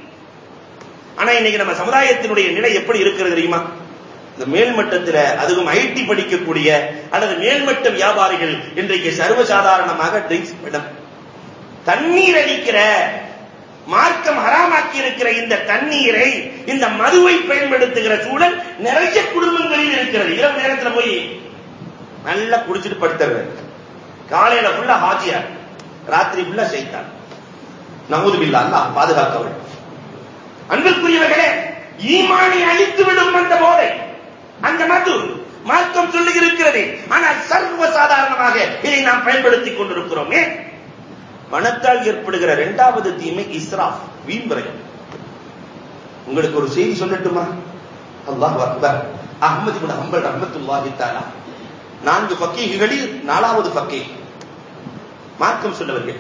ஆனா இன்னைக்கு நம்ம சமுதாயத்தினுடைய நிலை எப்படி இருக்கிறது தெரியுமா இந்த மேல்மட்டத்தில் அதுவும் ஐடி படிக்கக்கூடிய அல்லது மேல்மட்ட வியாபாரிகள் இன்றைக்கு சர்வசாதாரணமாக ட்ரிங்க்ஸ் மேடம் தண்ணீர் அடிக்கிற மார்க்கம் ஹராமாக்கி இருக்கிற இந்த தண்ணீரை இந்த மதுவை பயன்படுத்துகிற சூழல் நிறைய குடும்பங்களில் இருக்கிறது இரவு நேரத்தில் போய் நல்லா குடிச்சிட்டு படுத்துறது காலையில ஃபுல்லா ஹாஜியார் ராத்திரி ஃபுல்லா செய்தான் நமுது பில்லா அல்லாஹ் பாதுகாக்கவள் அன்பிற்குரியவர்களே ஈமானை அழித்து விடும் அந்த போதை அந்த மது மார்க்கம் சொல்லி இருக்கிறது ஆனால் சர்வ சாதாரணமாக இதை நாம் பயன்படுத்திக் கொண்டிருக்கிறோமே பணத்தால் ஏற்படுகிற இரண்டாவது தீமை இஸ்ராஃப் வீண்விரயம் உங்களுக்கு ஒரு செய்தி சொல்லட்டுமா அல்லாஹ் அக்பர் அஹ்மது இப்னு ஹம்பல் ரஹ்மத்துல்லாஹி தஆலா நான்கு ஃபக்கீஹுகளில் நாலாவது ஃபக்கீஹ் மார்க்கம் சொல்லவர்கள்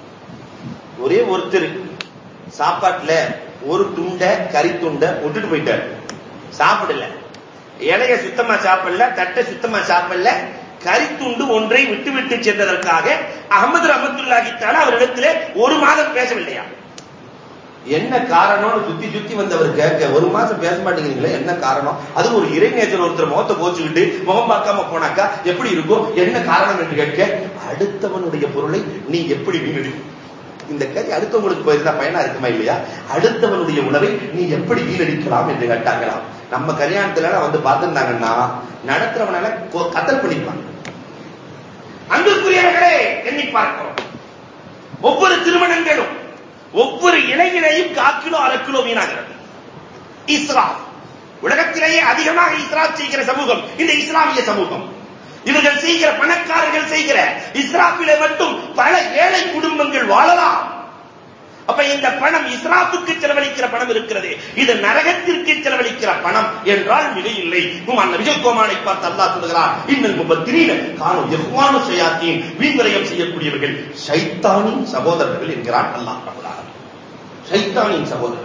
ஒரே ஒருத்தர் சாப்பாட்டுல ஒரு துண்டை கறி துண்டை விட்டுட்டு போயிட்டார் சாப்பிடல இலைய சுத்தமா சாப்பிடல தட்டை சுத்தமா சாப்பிடல கரித்துண்டு ஒன்றை விட்டு விட்டு சென்றதற்காக அகமது ரஹமத்துல்லாஹி தஆலா அவரிடத்திலே ஒரு மாதம் பேசவில்லையா என்ன காரணம்னு சுத்தி சுத்தி வந்தவர் கேட்க ஒரு மாசம் பேச மாட்டேங்கிறீங்களே என்ன காரணம் அது ஒரு இறைநேச்சர் ஒருத்தர் முகத்தை கோச்சுக்கிட்டு முகம் பார்க்காம போனாக்கா எப்படி இருக்கும் என்ன காரணம் என்று கேட்க அடுத்தவனுடைய பொருளை நீ எப்படி வீணடி இந்த கறி அடுத்தவங்களுக்கு போயிருந்தா பயனா இருக்குமா இல்லையா அடுத்தவனுடைய உணவை நீ எப்படி வீணடிக்கலாம் என்று கேட்டாங்களாம் நம்ம கல்யாணத்துல வந்து பார்த்திருந்தாங்கன்னா நடத்துறவனால கொ- கத்தல் பண்ணிப்பாங்க அன்புக்குரியவர்களே எண்ணி பார்க்கிறோம் ஒவ்வொரு திருமணங்களும் ஒவ்வொரு இலையிலையும் கால் கிலோ அரை கிலோ வீணாகிறது இஸ்ரா உலகத்திலேயே அதிகமாக இஸ்ரா செய்கிற சமூகம் இந்த இஸ்லாமிய சமூகம் இவர்கள் செய்கிற பணக்காரர்கள் செய்கிற இஸ்ராப்பிலே மட்டும் பல ஏழை குடும்பங்கள் வாழலாம் அப்ப இந்த பணம் இஸ்ராப்புக்கு செலவழிக்கிற பணம் இருக்கிறது இது நரகத்திற்கு செலவழிக்கிற பணம் என்றால் மிக இல்லை உமான் நபிகள் கோமானை பார்த்து அல்லாஹ் சொல்கிறார் இன்னல் முபத்திரீன காணும் எவ்வாறு செய்யாத்தீன் வீண்விரயம் செய்யக்கூடியவர்கள் ஷைத்தானின் சகோதரர்கள் என்கிறான் அல்லாஹ் ரப்பல் ஆலமீன். ஷைத்தானின் சகோதரர்கள்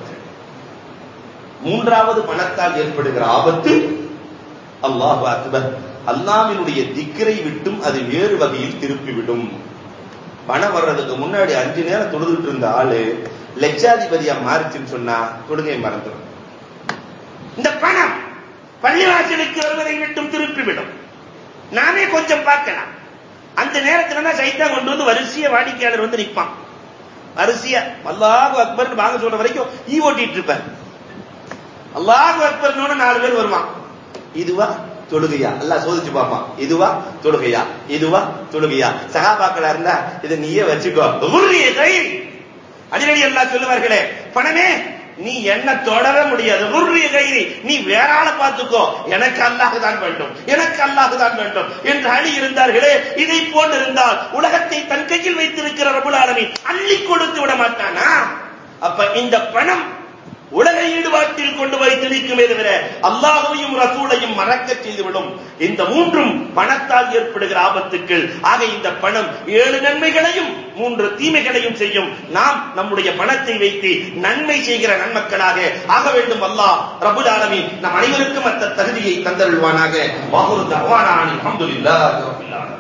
மூன்றாவது பணத்தால் ஏற்படுகிற ஆபத்து அல்லாஹ் அக்பர் அல்லாஹ்வினுடைய திக்கரை விட்டும் அது வேறு வகையில் திருப்பிவிடும் பணம் வர்றதுக்கு முன்னாடி அஞ்சு நேரம் தொழுதுட்டு இருந்த ஆளு லட்சாதிபதியா மாறிச்சுன்னு சொன்னா தொழுகை மறந்துடும் இந்த பணம் பள்ளிவாசலுக்கு வருவதை விட்டும் திருப்பிவிடும் நானே கொஞ்சம் பார்க்கலாம் அந்த நேரத்துல தான் சைத்தான் கொண்டு வந்து வரிசைய வாடிக்கையாளர் வந்து நிற்பான் வரிசையா அல்லாஹ் அக்பர் வாங்க சொல்ற வரைக்கும் ஈ ஓட்டிட்டு இருப்பார் அல்லாஹ் அக்பர்னு நாலு பேர் வருவான் இதுவா தொழுகையா அல்லாஹ் சோதிச்சு பார்ப்பான் இதுவா தொழுகையா இதுவா தொழுகையா சகாபாக்களா இருந்தா இதை நீயே வச்சுக்கோ உர்ரிய கை அடிக்கடி எல்லாம் சொல்லுவார்களே பணமே நீ என்ன தொடர முடியாது உர்ரிய கைரி நீ வேற ஆளை பார்த்துக்கோ எனக்கு அல்லாஹ் தான் வேண்டும் எனக்கு அல்லாஹ் தான் வேண்டும் என்று அழி இருந்தார்களே இதை போன்று இருந்தால் உலகத்தை தன் கையில் வைத்திருக்கிற ரபுல் ஆலமீன் அள்ளி கொடுத்து விட மாட்டானா அப்ப இந்த பணம் உலக ஈடுபாட்டில் கொண்டு போய் திணிக்குமே தவிர அல்லாஹையும் ரசூலையும் மறக்க செய்துவிடும் இந்த மூன்றும் பணத்தால் ஏற்படுகிற ஆபத்துக்கள் ஆக இந்த பணம் ஏழு நன்மைகளையும் மூன்று தீமைகளையும் செய்யும் நாம் நம்முடைய பணத்தை வைத்து நன்மை செய்கிற நன்மக்களாக ஆக வேண்டும் அல்லாஹ் ரபுல் ஆலமீன் நம் அனைவருக்கும் அந்த தகுதியை தந்தருள்வானாக வாகுரு தவானானி அல்ஹம்துலில்லாஹ் ரப்பில் ஆலமீன்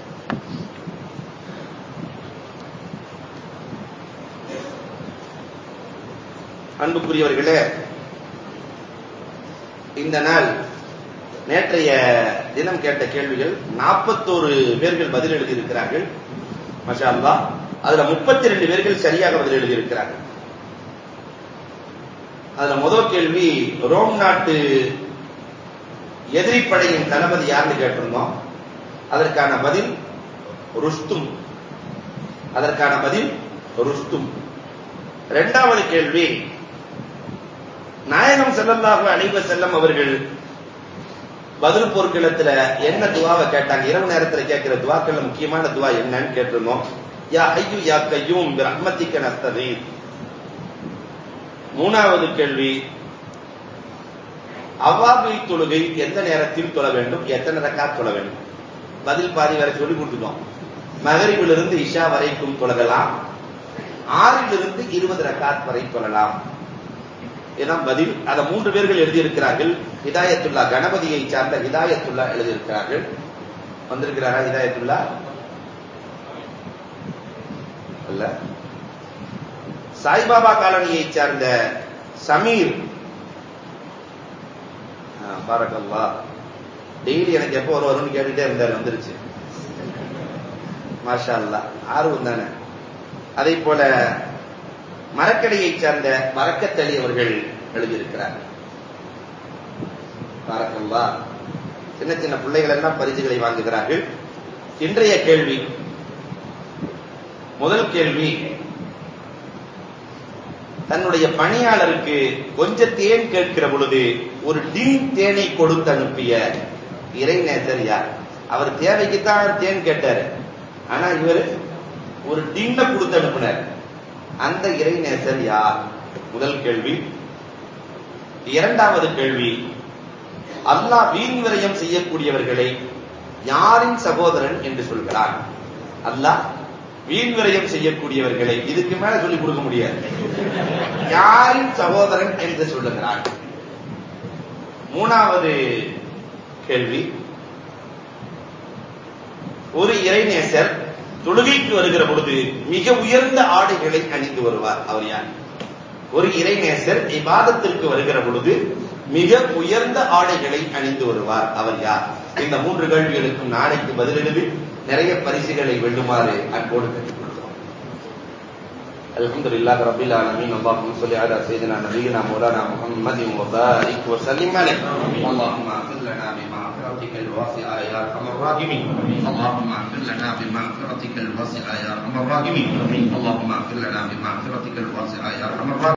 அன்புக்குரியவர்களே இந்த நாள் நேற்றைய தினம் கேட்ட கேள்விகள் நாற்பத்தோரு பேர்கள் பதில் எழுதியிருக்கிறார்கள் மஷா அல்லாஹ் அதுல முப்பத்தி ரெண்டு பேர்கள் சரியாக பதில் எழுதியிருக்கிறார்கள் அதுல முதல் கேள்வி ரோம் நாட்டு எதிரிப்படையின் தளபதி யாருன்னு கேட்டிருந்தோம் அதற்கான பதில் ருஸ்தும் அதற்கான பதில் ருஸ்தும் இரண்டாவது கேள்வி நாயகம் ஸல்லல்லாஹு அலைஹி வஸல்லம் அவர்கள் பதில் போர்க்களத்துல என்ன துவாவை கேட்டாங்க இரவு நேரத்துல கேட்கிற துவாக்கள்ல முக்கியமான துவா என்னன்னு கேட்டிருந்தோம் யா ஐயு யா கையூம் பிரஹ்மத்திக்க நஸ்தகீர் மூணாவது கேள்வி அவ்வாபி தொழுகை எந்த நேரத்தில் தொழ வேண்டும் எத்தனை ரக்காத் தொழ வேண்டும் பதில் பாதி வரை சொல்லி கொடுத்துட்டோம் மகரிபிலிருந்து இஷா வரைக்கும் தொழகலாம் ஆறிலிருந்து இருபது ரக்காத் வரை தொழலாம் இதுதான் பதில் அதை மூன்று பேர்கள் எழுதியிருக்கிறார்கள் ஹிதாயத்துல்லா கணபதியை சார்ந்த ஹிதாயத்துல்லா எழுதியிருக்கிறார்கள் வந்திருக்கிறாரா ஹிதாயத்துல்லா அல்ல சாய்பாபா காலனியை சார்ந்த சமீர் பாரக்கல்லா டெய்லி எனக்கு எப்போ ஒரு வரும்னு கேட்டுட்டே இருந்தார் வந்துருச்சு மாஷா அல்லா ஆர்வம் தானே அதே போல மரக்கடையை சார்ந்த மரக்கத்தளி அவர்கள் எழுதியிருக்கிறார் பாரக்கல்லா சின்ன சின்ன பிள்ளைகள் எல்லாம் பரிசுகளை வாங்குகிறார்கள் இன்றைய கேள்வி முதல் கேள்வி தன்னுடைய பணியாளருக்கு கொஞ்ச தேன் கேட்கிற பொழுது ஒரு டின் தேனை கொடுத்து அனுப்பிய இறைநேசர் யார் அவர் தேவைக்குத்தான் தேன் கேட்டாரு ஆனா இவர் ஒரு டின்ன கொடுத்து அனுப்பினார் அந்த இறைநேசர் யார் முதல் கேள்வி இரண்டாவது கேள்வி அல்லாஹ் வீண் விரயம் செய்யக்கூடியவர்களை யாரின் சகோதரன் என்று சொல்கிறார் அல்லாஹ் வீண் விரயம் செய்யக்கூடியவர்களை இதுக்கு மேல சொல்லிக் கொடுக்க முடியாது யாரின் சகோதரன் என்று சொல்லுகிறார் மூணாவது கேள்வி ஒரு இறைநேசர் தொழுகைக்கு வருகிற பொழுது மிக உயர்ந்த ஆடைகளை அணிந்து வருவார் அவர் யார் ஒரு இறைநேசர் இபாதத்திற்கு வருகிற பொழுது மிக உயர்ந்த ஆடைகளை அணிந்து வருவார் அவர் யார் இந்த மூன்று கேள்விகளுக்கும் நாளைக்கு பதில் எழுதி நிறைய பரிசுகளை வெல்லுமாறு அன்போடு கேட்டுக் கொள்கிறோம் الحمد لله رب العالمين اللهم صل على سيدنا نبينا مولانا محمد وبارك وسلم عليه اللهم اغفر لنا بمغفرتك الواسعه يا ارحم الراحمين اللهم اغفر لنا بمغفرتك الواسعه يا ارحم الراحمين اللهم اغفر لنا بمغفرتك الواسعه يا ارحم الراحمين